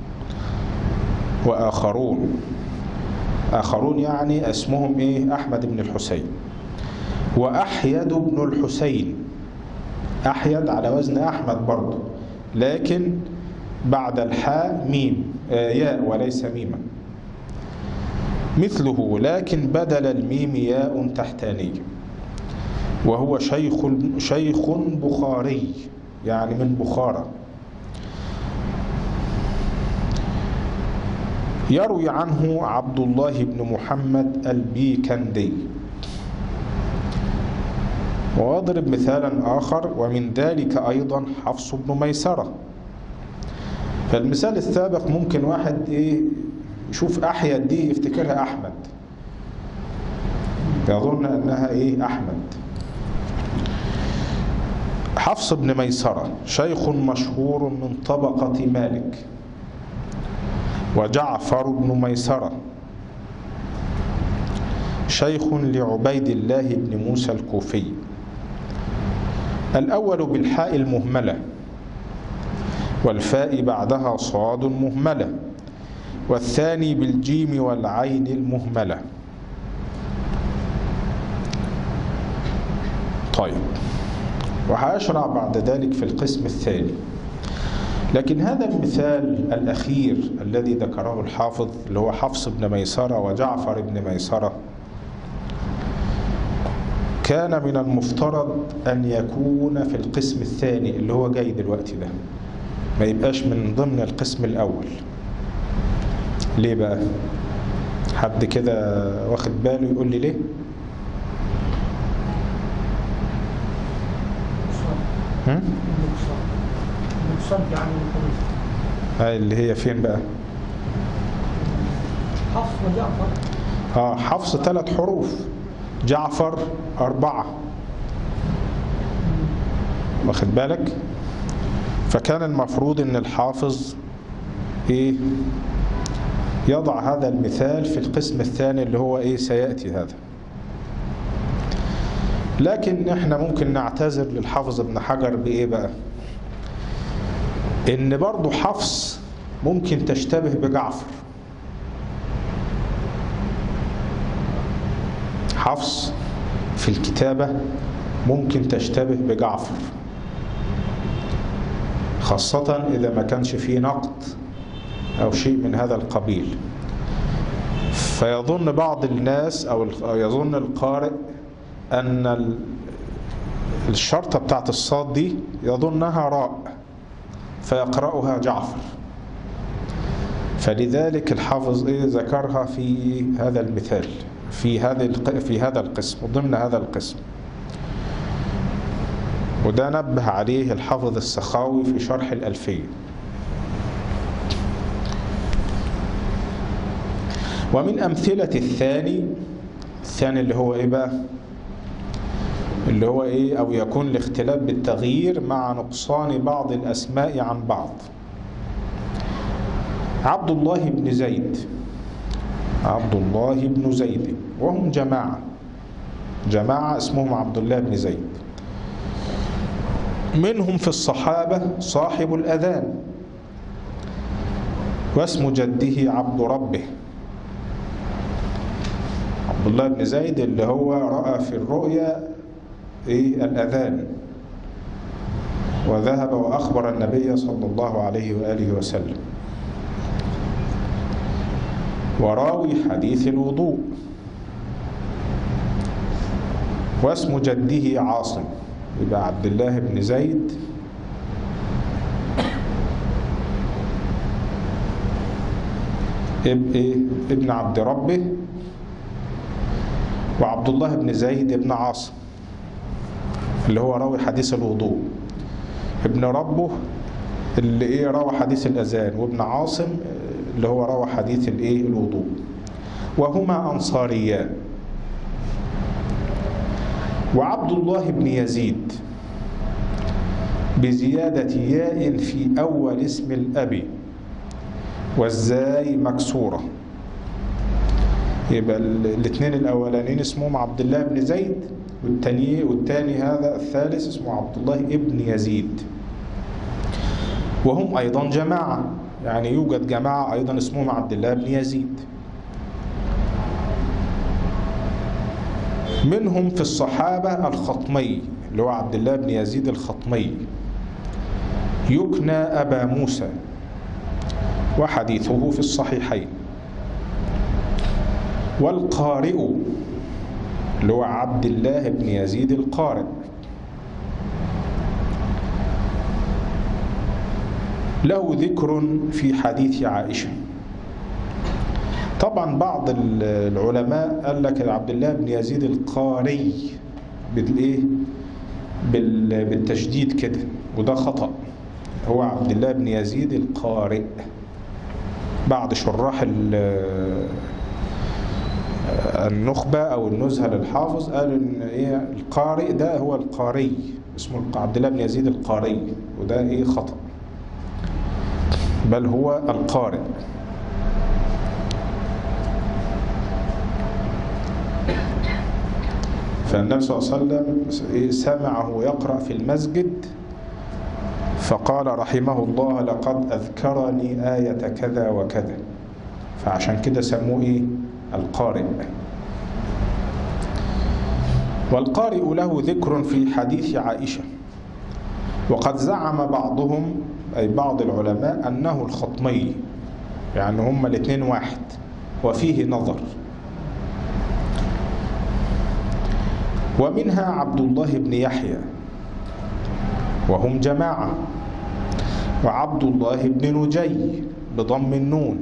Speaker 1: وآخرون آخرون يعني اسمهم إيه أحمد بن الحسين وأحيد بن الحسين أحيد على وزن أحمد برضه لكن بعد الحاء ميم آه ياء وليس ميما مثله لكن بدل الميم ياء تحتانية وهو شيخ شيخ بخاري يعني من بخارى يروي عنه عبد الله بن محمد البيكندي وأضرب مثالا آخر ومن ذلك أيضا حفص بن ميسرة فالمثال السابق ممكن واحد إيه يشوف أحيد دي يفتكرها أحمد يظن أنها إيه أحمد حفص بن ميسرة شيخ مشهور من طبقة مالك وجعفر بن ميسرة شيخ لعبيد الله بن موسى الكوفي الأول بالحاء المهملة والفاء بعدها صاد مهملة والثاني بالجيم والعين المهملة طيب وهأشرع بعد ذلك في القسم الثاني لكن هذا المثال الأخير الذي ذكره الحافظ اللي هو حفص بن ميسرة وجعفر بن ميسرة كان من المفترض أن يكون في القسم الثاني اللي هو جاي دلوقتي ده ما يبقاش من ضمن القسم الأول ليه بقى حد كده واخد باله يقول لي ليه هم؟
Speaker 2: النقصان في عن الحديث
Speaker 1: هاي اللي هي فين بقى
Speaker 2: حفص وجعفر
Speaker 1: اه حفص ثلاث حروف جعفر أربعة واخد بالك فكان المفروض ان الحافظ ايه يضع هذا المثال في القسم الثاني اللي هو ايه سيأتي هذا لكن احنا ممكن نعتذر للحافظ ابن حجر بايه بقى ان برضو حفص ممكن تشتبه بجعفر حفص في الكتابة ممكن تشتبه بجعفر خاصة إذا ما كانش فيه نقد أو شيء من هذا القبيل فيظن بعض الناس أو يظن القارئ أن ال- الشرطة بتاعت الصاد دي يظنها راء فيقرأها جعفر فلذلك الحافظ إيه ذكرها في هذا المثال في هذا الق- في هذا القسم ضمن هذا القسم وده نبه عليه الحافظ السخاوي في شرح الألفية ومن أمثلة الثاني الثاني اللي هو إيه بقى اللي هو إيه أو يكون الاختلاف بالتغيير مع نقصان بعض الأسماء عن بعض عبد الله بن زيد عبد الله بن زيد وهم جماعة جماعة اسمهم عبد الله بن زيد منهم في الصحابة صاحب الأذان واسم جده عبد ربه عبد الله بن زيد اللي هو رأى في الرؤيا إيه الأذان وذهب وأخبر النبي صلى الله عليه وآله وسلم وراوي حديث الوضوء واسم جده عاصم يبقى عبد الله بن زيد اب- إيه؟ ابن عبد ربه وعبد الله بن زيد بن عاصم اللي هو راوي حديث الوضوء ابن ربه اللي ايه روى حديث الاذان وابن عاصم اللي هو روى حديث الايه الوضوء وهما انصاريان وعبد الله بن يزيد بزيادة ياء في أول اسم الأب والزاي مكسورة يبقى الاثنين الأولانيين اسمهم عبد الله بن زيد والتاني والتاني هذا الثالث اسمه عبد الله ابن يزيد وهم أيضا جماعة يعني يوجد جماعة أيضا اسمهم عبد الله بن يزيد منهم في الصحابة الخطمي اللي هو عبد الله بن يزيد الخطمي يكنى أبا موسى وحديثه في الصحيحين والقارئ اللي هو عبد الله بن يزيد القارئ له ذكر في حديث عائشة طبعا بعض العلماء قال لك عبد الله بن يزيد القاري بالايه بال- بالتشديد كده وده خطأ هو عبد الله بن يزيد القارئ بعض شراح ال- النخبة أو النزهة للحافظ قالوا إن إيه القارئ ده هو القاري اسمه عبد الله بن يزيد القاري وده إيه خطأ بل هو القارئ فالنبي صلى الله عليه وسلم سمعه يقرأ في المسجد فقال رحمه الله لقد أذكرني آية كذا وكذا فعشان كده سموه إيه القارئ والقارئ له ذكر في حديث عائشة وقد زعم بعضهم أي بعض العلماء أنه الخطمي يعني هما الاثنين واحد وفيه نظر ومنها عبد الله بن يحيى وهم جماعة وعبد الله بن نجي بضم النون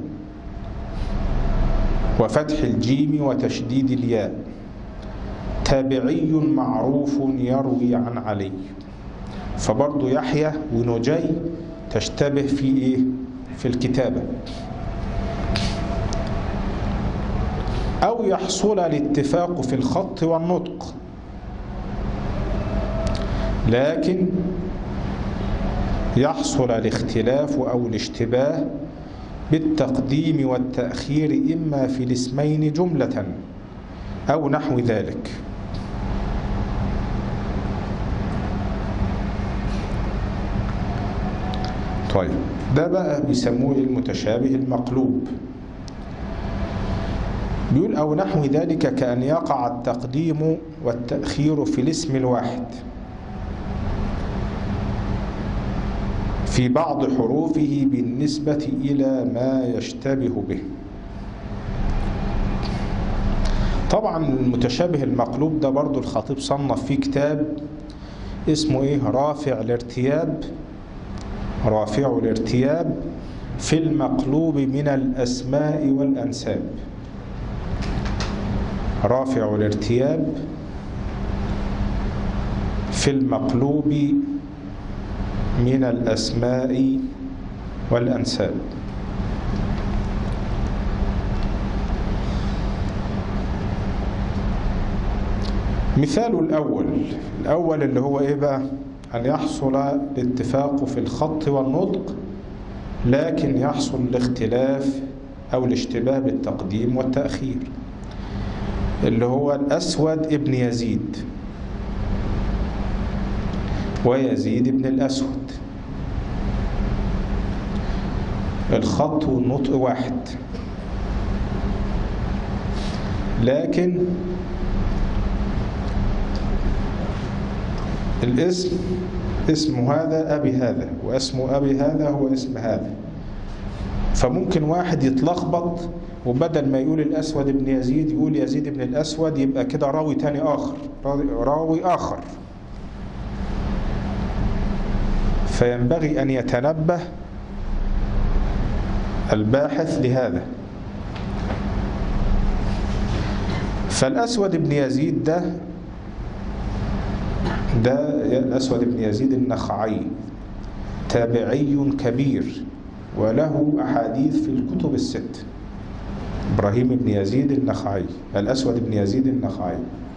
Speaker 1: وفتح الجيم وتشديد الياء تابعي معروف يروي عن علي فبرضه يحيى ونجي تشتبه في ايه في الكتابة أو يحصل الاتفاق في الخط والنطق لكن يحصل الاختلاف أو الاشتباه بالتقديم والتأخير إما في الاسمين جملة أو نحو ذلك طيب ده بقى بيسموه المتشابه المقلوب بيقول أو نحو ذلك كأن يقع التقديم والتأخير في الاسم الواحد في بعض حروفه بالنسبة إلى ما يشتبه به طبعا المتشابه المقلوب ده برضو الخطيب صنف فيه كتاب اسمه ايه رافع الارتياب رافع الارتياب في المقلوب من الأسماء والأنساب رافع الارتياب في المقلوب من الأسماء والأنساب مثال الأول الأول اللي هو إيه بقى أن يحصل الاتفاق في الخط والنطق لكن يحصل الاختلاف أو الاشتباه بالتقديم والتأخير اللي هو الأسود ابن يزيد ويزيد ابن الأسود الخط والنطق واحد لكن الاسم اسم هذا أبي هذا واسم أبي هذا هو اسم هذا فممكن واحد يتلخبط وبدل ما يقول الأسود ابن يزيد يقول يزيد ابن الأسود يبقى كده راوي تاني آخر راوي آخر فينبغي أن يتنبه الباحث لهذا فالأسود ابن يزيد ده ده الأسود بن يزيد النخعي تابعي كبير وله أحاديث في الكتب الست إبراهيم بن يزيد النخعي الأسود بن يزيد النخعي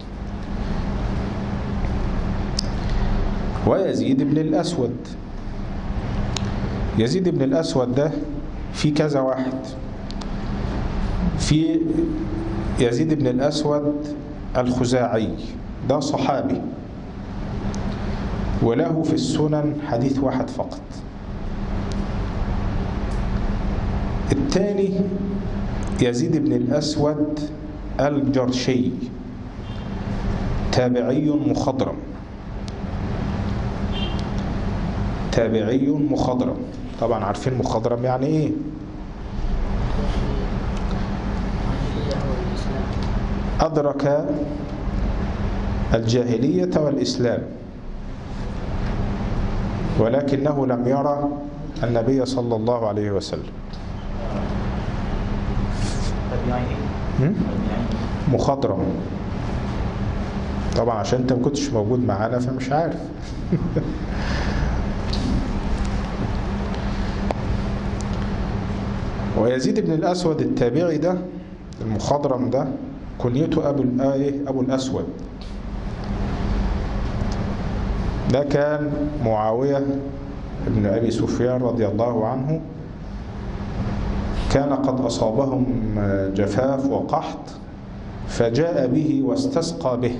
Speaker 1: ويزيد بن الأسود يزيد بن الأسود ده في كذا واحد في يزيد بن الأسود الخزاعي ده صحابي وله في السنن حديث واحد فقط الثاني يزيد بن الأسود الجرشي تابعي مخضرم تابعي مخضرم طبعا عارفين مخضرم يعني ايه أدرك الجاهلية والإسلام ولكنه لم يرى النبي صلى الله عليه وسلم مخضرم طبعا عشان انت ما كنتش موجود معانا فمش عارف ويزيد بن الأسود التابعي ده المخضرم ده كنيته أبو الآية أبو الأسود ده كان معاوية بن أبي سفيان رضي الله عنه كان قد أصابهم جفاف وقحط فجاء به واستسقى به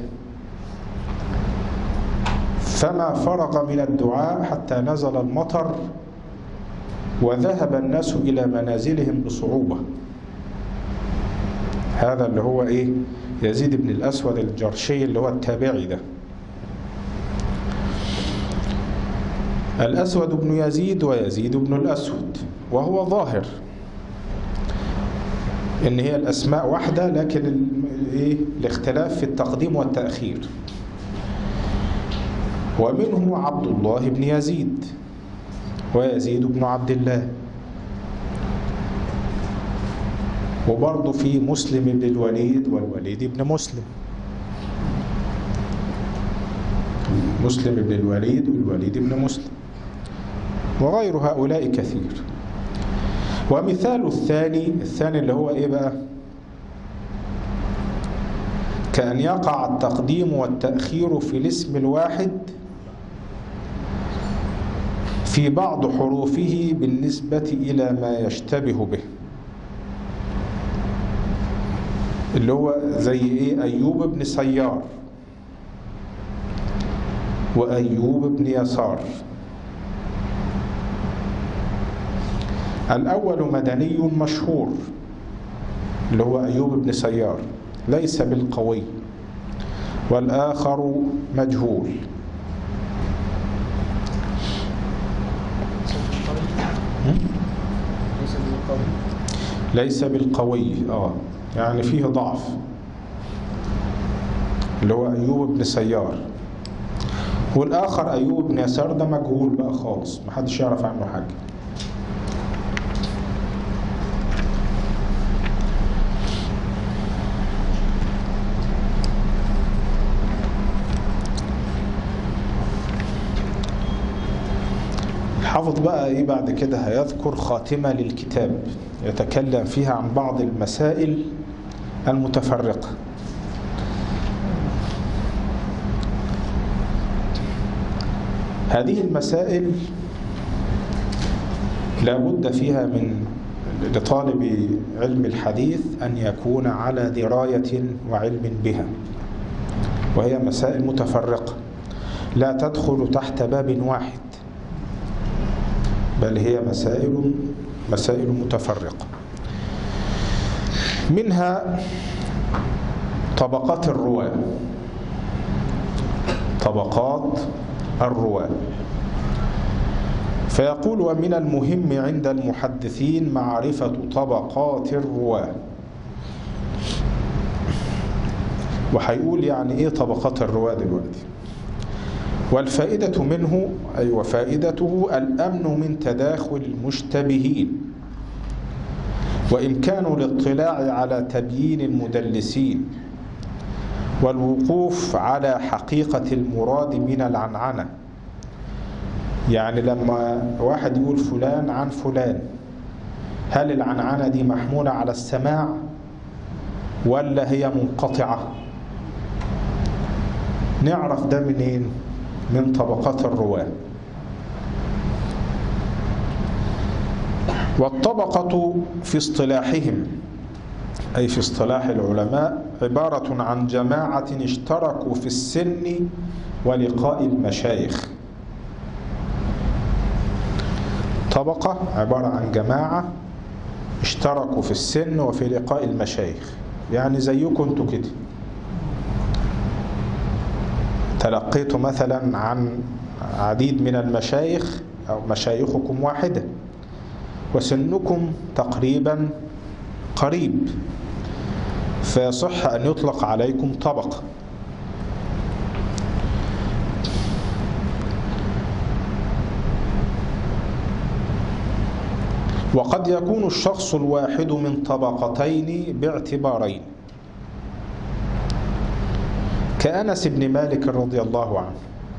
Speaker 1: فما فرغ من الدعاء حتى نزل المطر وذهب الناس إلى منازلهم بصعوبة هذا اللي هو إيه يزيد بن الأسود الجرشي اللي هو التابعي ده الأسود بن يزيد ويزيد بن الأسود وهو ظاهر إن هي الأسماء واحدة لكن إيه الاختلاف في التقديم والتأخير ومنه عبد الله بن يزيد ويزيد بن عبد الله وبرضه في مسلم بن الوليد والوليد بن مسلم مسلم بن الوليد والوليد بن مسلم وغير هؤلاء كثير ومثال الثاني الثاني اللي هو ايه بقى كأن يقع التقديم والتأخير في الاسم الواحد في بعض حروفه بالنسبة إلى ما يشتبه به اللي هو زي ايه أيوب بن سيار وأيوب بن يسار الأول مدني مشهور اللي هو أيوب بن سيار ليس بالقوي والآخر مجهول ليس بالقوي اه يعني فيه ضعف اللي هو أيوب بن سيار والآخر أيوب بن يسار ده مجهول بقى خالص محدش يعرف عنه حاجة الحافظ بقى ايه بعد كده هيذكر خاتمة للكتاب يتكلم فيها عن بعض المسائل المتفرقة هذه المسائل لا بد فيها من لطالب علم الحديث أن يكون على دراية وعلم بها وهي مسائل متفرقة لا تدخل تحت باب واحد بل هي مسائل مسائل متفرقة منها طبقات الرواة طبقات الرواة فيقول ومن المهم عند المحدثين معرفة طبقات الرواة وهيقول يعني ايه طبقات الرواة دلوقتي والفائدة منه أي وفائدته الأمن من تداخل المشتبهين وإمكان الاطلاع على تبيين المدلسين والوقوف على حقيقة المراد من العنعنة يعني لما واحد يقول فلان عن فلان هل العنعنة دي محمولة على السماع ولا هي منقطعة نعرف ده منين من طبقات الرواة والطبقة في اصطلاحهم أي في اصطلاح العلماء عبارة عن جماعة اشتركوا في السن ولقاء المشايخ طبقة عبارة عن جماعة اشتركوا في السن وفي لقاء المشايخ يعني زيكم انتوا كده تلقيت مثلا عن عديد من المشايخ أو مشايخكم واحدة وسنكم تقريبا قريب فيصح أن يطلق عليكم طبقة وقد يكون الشخص الواحد من طبقتين باعتبارين كأنس بن مالك رضي الله عنه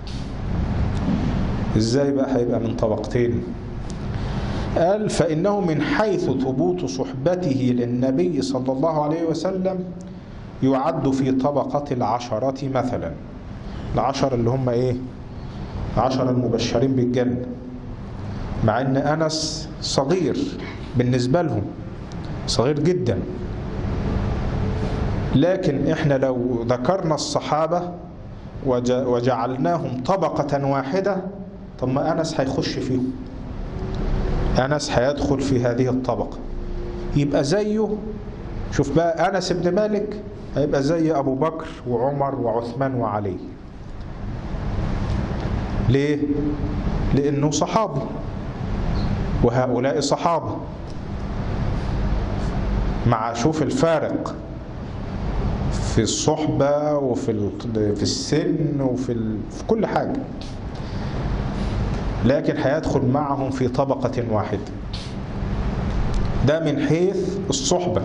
Speaker 1: ازاي بقى هيبقى من طبقتين قال فإنه من حيث ثبوت صحبته للنبي صلى الله عليه وسلم يعد في طبقة العشرة مثلا العشر اللي هم ايه العشر المبشرين بالجنة مع ان أنس صغير بالنسبة لهم صغير جدا لكن احنا لو ذكرنا الصحابة وجعلناهم طبقة واحدة طب ما أنس هيخش فيهم أنس هيدخل في هذه الطبقة يبقى زيه شوف بقى أنس بن مالك هيبقى زي أبو بكر وعمر وعثمان وعلي ليه؟ لأنه صحابي وهؤلاء صحابة مع شوف الفارق في الصحبة وفي في السن وفي ال... في كل حاجة لكن هيدخل معهم في طبقة واحدة ده من حيث الصحبة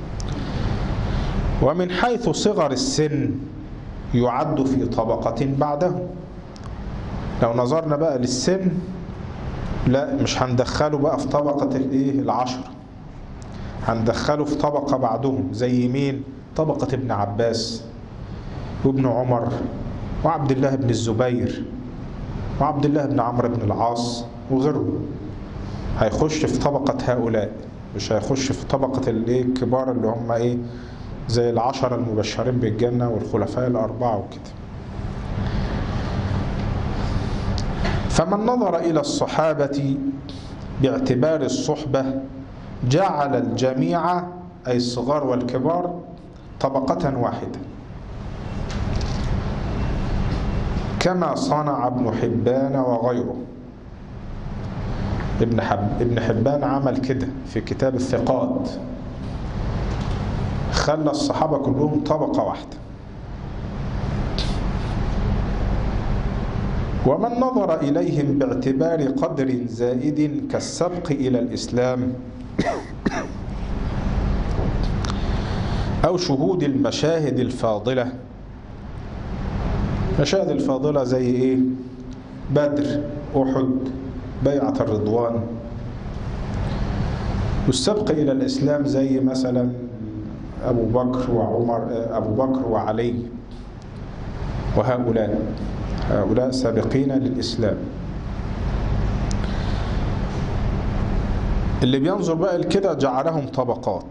Speaker 1: ومن حيث صغر السن يعد في طبقة بعده لو نظرنا بقى للسن لا مش هندخله بقى في طبقة الايه العشرة هندخله في طبقة بعدهم زي مين طبقة ابن عباس وابن عمر وعبد الله بن الزبير وعبد الله بن عمرو بن العاص وغيره هيخش في طبقة هؤلاء مش هيخش في طبقة الايه الكبار اللي هم ايه زي العشرة المبشرين بالجنة والخلفاء الأربعة وكده فمن نظر إلى الصحابة باعتبار الصحبة جعل الجميع أي الصغار والكبار طبقة واحدة كما صنع ابن حبان وغيره ابن, حب ابن حبان عمل كده في كتاب الثقات خلى الصحابة كلهم طبقة واحدة ومن نظر إليهم باعتبار قدر زائد كالسبق إلى الإسلام أو شهود المشاهد الفاضلة مشاهد الفاضلة زي إيه؟ بدر أحد بيعة الرضوان والسبق إلى الإسلام زي مثلا أبو بكر وعمر أبو بكر وعلي وهؤلاء هؤلاء سابقين للإسلام اللي بينظر بقى لكده جعلهم طبقات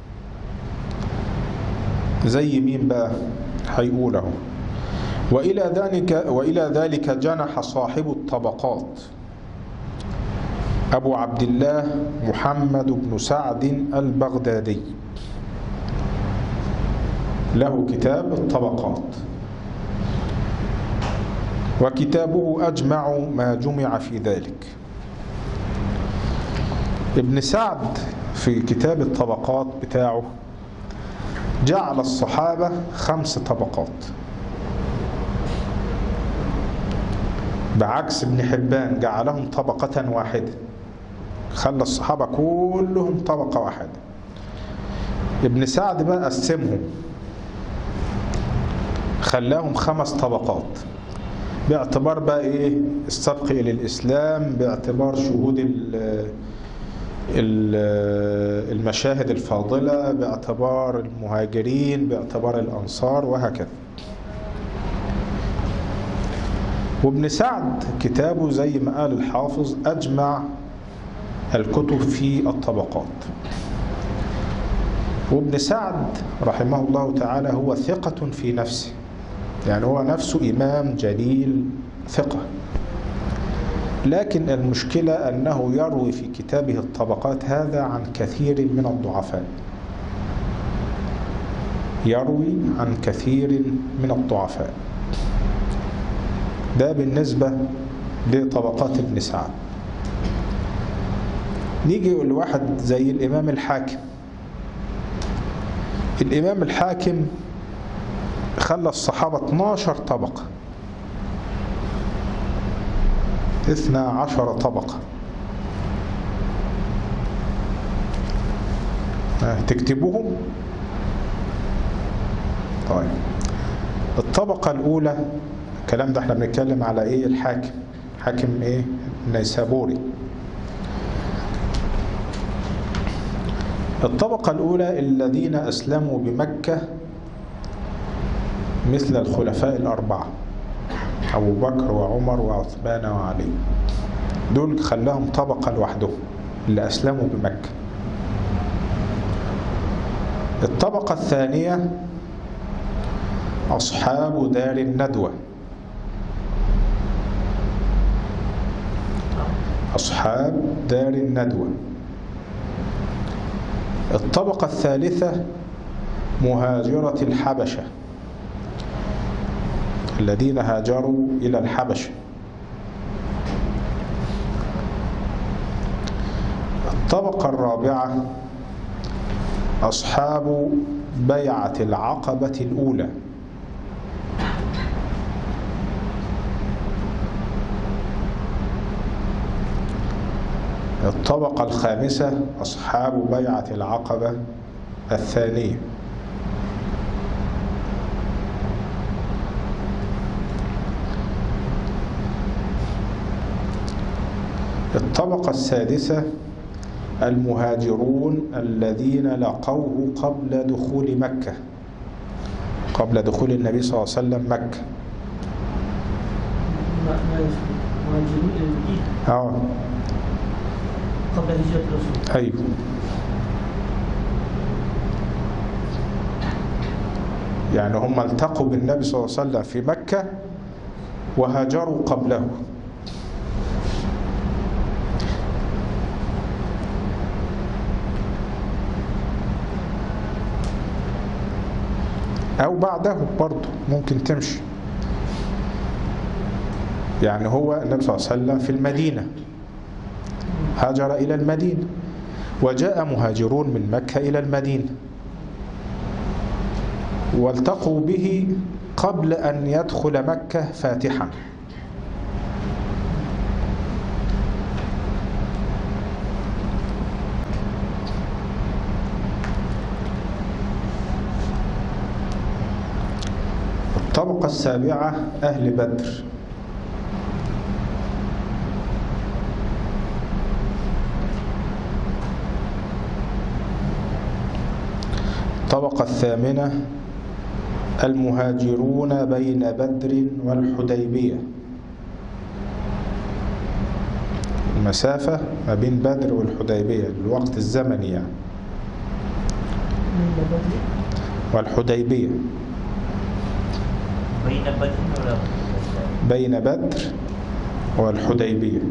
Speaker 1: زي مين بقى هيقوله وإلى ذلك وإلى ذلك جنح صاحب الطبقات أبو عبد الله محمد بن سعد البغدادي له كتاب الطبقات وكتابه أجمع ما جمع في ذلك ابن سعد في كتاب الطبقات بتاعه جعل الصحابة خمس طبقات بعكس ابن حبان جعلهم طبقة واحدة خلى الصحابة كلهم طبقة واحدة ابن سعد بقى قسمهم خلاهم خمس طبقات باعتبار بقى ايه السبق الى الاسلام باعتبار شهود المشاهد الفاضلة باعتبار المهاجرين باعتبار الأنصار وهكذا وابن سعد كتابه زي ما قال الحافظ أجمع الكتب في الطبقات وابن سعد رحمه الله تعالى هو ثقة في نفسه يعني هو نفسه إمام جليل ثقة لكن المشكلة أنه يروي في كتابه الطبقات هذا عن كثير من الضعفاء يروي عن كثير من الضعفاء ده بالنسبة لطبقات ابن سعد نيجي يقول واحد زي الإمام الحاكم الإمام الحاكم خلى الصحابة 12 طبقة اثنا عشر طبقة تكتبوهم طيب الطبقة الأولى الكلام ده احنا بنتكلم على ايه الحاكم حاكم ايه النيسابوري الطبقة الأولى الذين أسلموا بمكة مثل الخلفاء الأربعة أبو بكر وعمر وعثمان وعلي دول خلاهم طبقة لوحدهم اللي أسلموا بمكة الطبقة الثانية أصحاب دار الندوة أصحاب دار الندوة الطبقة الثالثة مهاجرة الحبشة الذين هاجروا إلى الحبشة الطبقة الرابعة أصحاب بيعة العقبة الأولى الطبقة الخامسة أصحاب بيعة العقبة الثانية الطبقة السادسة المهاجرون الذين لقوه قبل دخول مكة قبل دخول النبي صلى الله عليه وسلم مكة
Speaker 2: مهاجرون الى المدينه
Speaker 1: آه.
Speaker 2: قبل هجره الرسول
Speaker 1: أيوه يعني هم التقوا بالنبي صلى الله عليه وسلم في مكة وهاجروا قبله أو بعده برضه ممكن تمشي يعني هو النبي صلى الله عليه وسلم في المدينة هاجر إلى المدينة وجاء مهاجرون من مكة إلى المدينة والتقوا به قبل أن يدخل مكة فاتحا الطبقة السابعة أهل بدر الطبقة الثامنة المهاجرون بين بدر والحديبية المسافة ما بين بدر والحديبية الوقت الزمني يعني
Speaker 2: من بدري
Speaker 1: والحديبية
Speaker 3: بين بدر ولا
Speaker 1: بين بدر والحديبية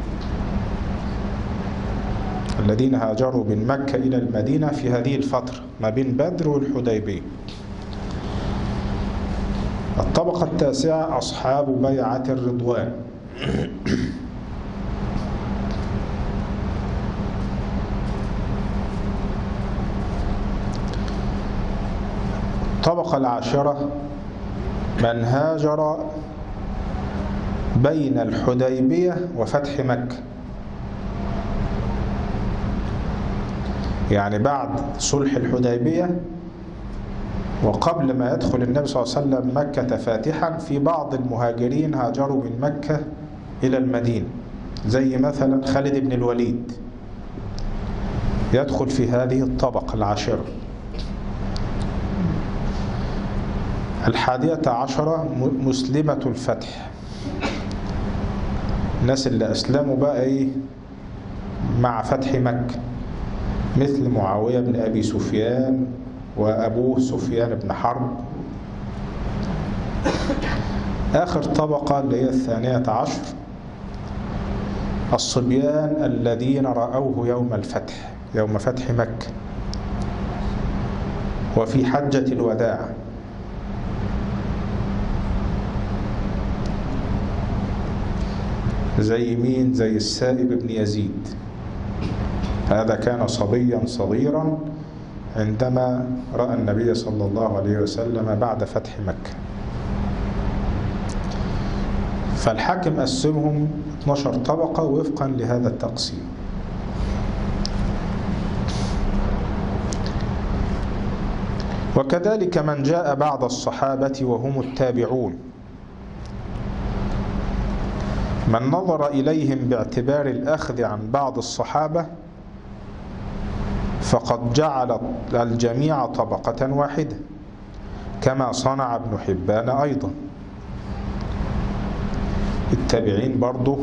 Speaker 1: الذين هاجروا من مكة إلى المدينة في هذه الفترة ما بين بدر والحديبية الطبقة التاسعة أصحاب بيعة الرضوان الطبقة العاشرة من هاجر بين الحديبية وفتح مكة يعني بعد صلح الحديبية وقبل ما يدخل النبي صلى الله عليه وسلم مكة فاتحا في بعض المهاجرين هاجروا من مكة إلى المدينة زي مثلا خالد بن الوليد يدخل في هذه الطبقة العاشرة الحادية عشرة م- مسلمة الفتح الناس اللي أسلموا بقى إيه مع فتح مكة مثل معاوية بن أبي سفيان وأبوه سفيان بن حرب آخر طبقة اللي هي الثانية عشر الصبيان الذين رأوه يوم الفتح يوم فتح مكة وفي حجة الوداع زي مين زي السائب بن يزيد هذا كان صبيا صغيرا عندما رأى النبي صلى الله عليه وسلم بعد فتح مكة فالحاكم قسمهم 12 طبقة وفقا لهذا التقسيم وكذلك من جاء بعد الصحابة وهم التابعون من نظر إليهم باعتبار الأخذ عن بعض الصحابة فقد جعل الجميع طبقة واحدة كما صنع ابن حبان أيضا التابعين برضو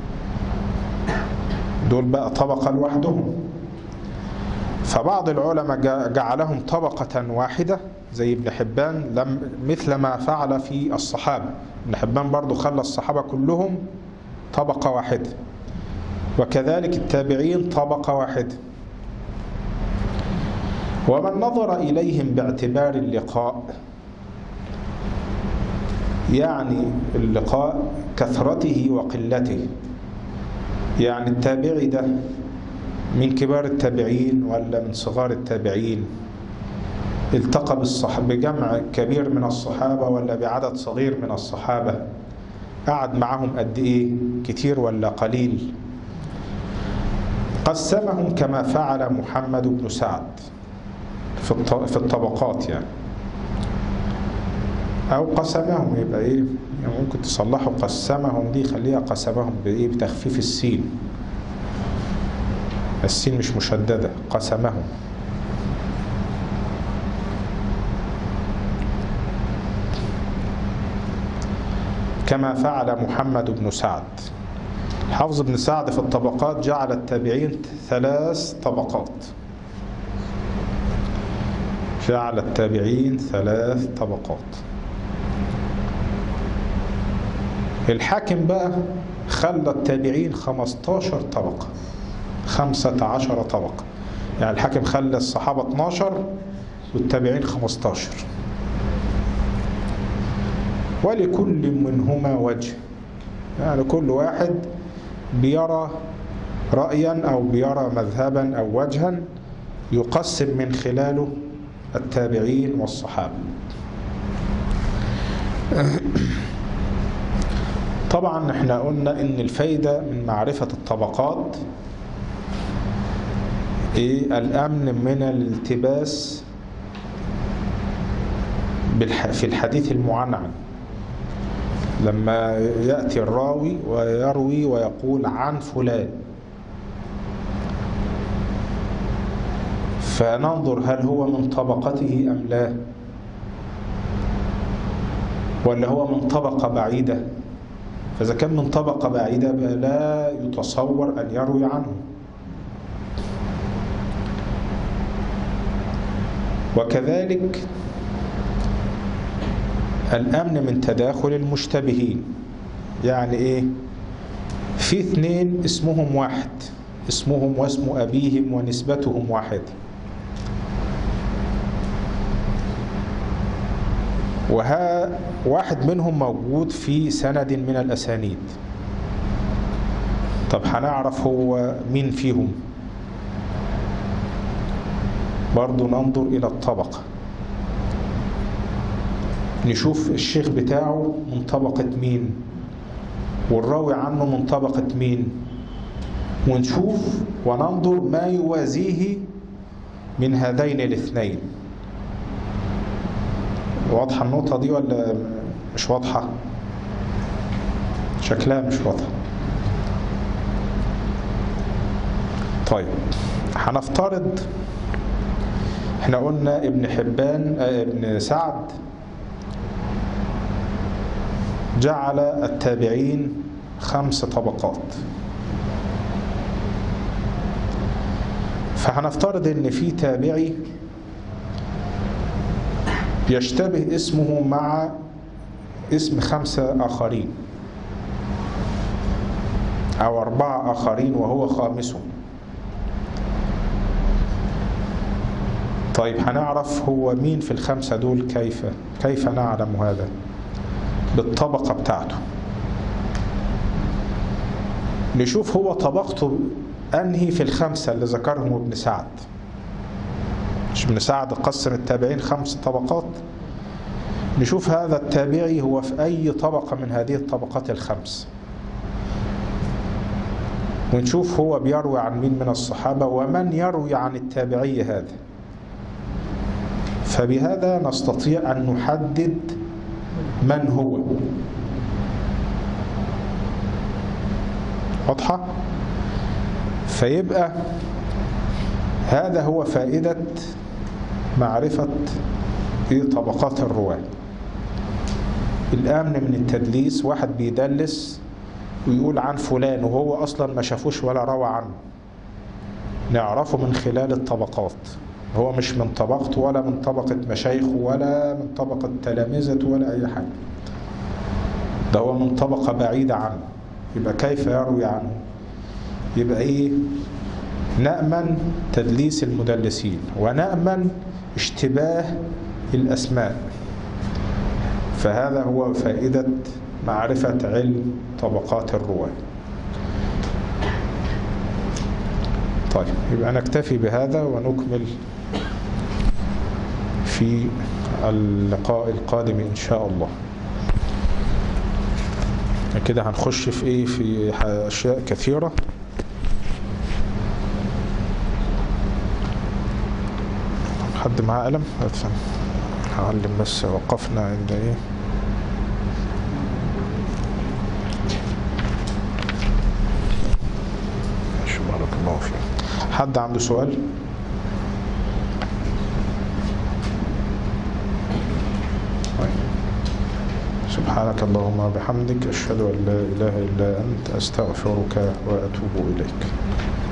Speaker 1: دول بقى طبقة لوحدهم فبعض العلماء جا- جعلهم طبقة واحدة زي ابن حبان لم مثل ما فعل في الصحابة ابن حبان برضو خلى الصحابة كلهم طبقة واحدة وكذلك التابعين طبقة واحدة ومن نظر إليهم باعتبار اللقاء يعني اللقاء كثرته وقلته يعني التابعي ده من كبار التابعين ولا من صغار التابعين التقى بالصحابة بجمع كبير من الصحابة ولا بعدد صغير من الصحابة قعد معهم قد إيه كتير ولا قليل قسمهم كما فعل محمد بن سعد في الط- في الطبقات يعني أو قسمهم يبقى إيه يعني ممكن تصلحوا قسمهم دي خليها قسمهم بإيه بتخفيف السين السين مش مشددة قسمهم كما فعل محمد بن سعد حافظ بن سعد في الطبقات جعل التابعين ثلاث طبقات جعل التابعين ثلاث طبقات الحاكم بقى خلى التابعين 15 طبقة 15 طبقة يعني الحاكم خلى الصحابة 12 والتابعين 15 ولكل منهما وجه يعني كل واحد بيرى رأيا أو بيرى مذهبا أو وجها يقسم من خلاله التابعين والصحابة طبعا احنا قلنا ان الفايدة من معرفة الطبقات ايه الامن من الالتباس بالح- في الحديث المعنعن لما يأتي الراوي ويروي ويقول عن فلان فننظر هل هو من طبقته أم لا ولا هو من طبقة بعيدة فإذا كان من طبقة بعيدة بقى لا يتصور أن يروي عنه وكذلك الأمن من تداخل المشتبهين يعني إيه في اثنين اسمهم واحد اسمهم واسم أبيهم ونسبتهم واحد وها واحد منهم موجود في سند من الأسانيد طب هنعرف هو مين فيهم برضو ننظر إلى الطبقة نشوف الشيخ بتاعه من طبقة مين والراوي عنه من طبقة مين ونشوف وننظر ما يوازيه من هذين الاثنين واضحة النقطة دي ولا مش واضحة شكلها مش واضحة طيب هنفترض احنا قلنا ابن حبان آه، ابن سعد جعل التابعين خمس طبقات فهنفترض ان في تابعي يشتبه اسمه مع اسم خمسة آخرين أو أربعة آخرين وهو خامسهم طيب هنعرف هو مين في الخمسة دول كيف كيف نعلم هذا بالطبقة بتاعته نشوف هو طبقته أنهي في الخمسة اللي ذكرهم ابن سعد مش ابن سعد قسم التابعين خمس طبقات نشوف هذا التابعي هو في أي طبقة من هذه الطبقات الخمس ونشوف هو بيروي عن مين من الصحابة ومن يروي عن التابعي هذا فبهذا نستطيع أن نحدد من هو واضحة؟ فيبقى هذا هو فائدة معرفة إيه طبقات الرواة الأمن من التدليس واحد بيدلس ويقول عن فلان وهو أصلا ما شافوش ولا روى عنه نعرفه من خلال الطبقات هو مش من طبقته ولا من طبقة مشايخه ولا من طبقة تلامذته ولا أي حاجة ده هو من طبقة بعيدة عنه يبقى كيف يروي عنه يبقى إيه نأمن تدليس المدلسين ونأمن اشتباه الأسماء فهذا هو فائدة معرفة علم طبقات الرواة طيب يبقى نكتفي بهذا ونكمل في اللقاء القادم إن شاء الله كده هنخش في ايه في اشياء كثيره حد معاه قلم هات- هعلم بس وقفنا عند ايه ماشي بارك الله فيك حد عنده سؤال طيب. سبحانك اللهم وبحمدك أشهد أن لا إله إلا أنت أستغفرك وأتوب إليك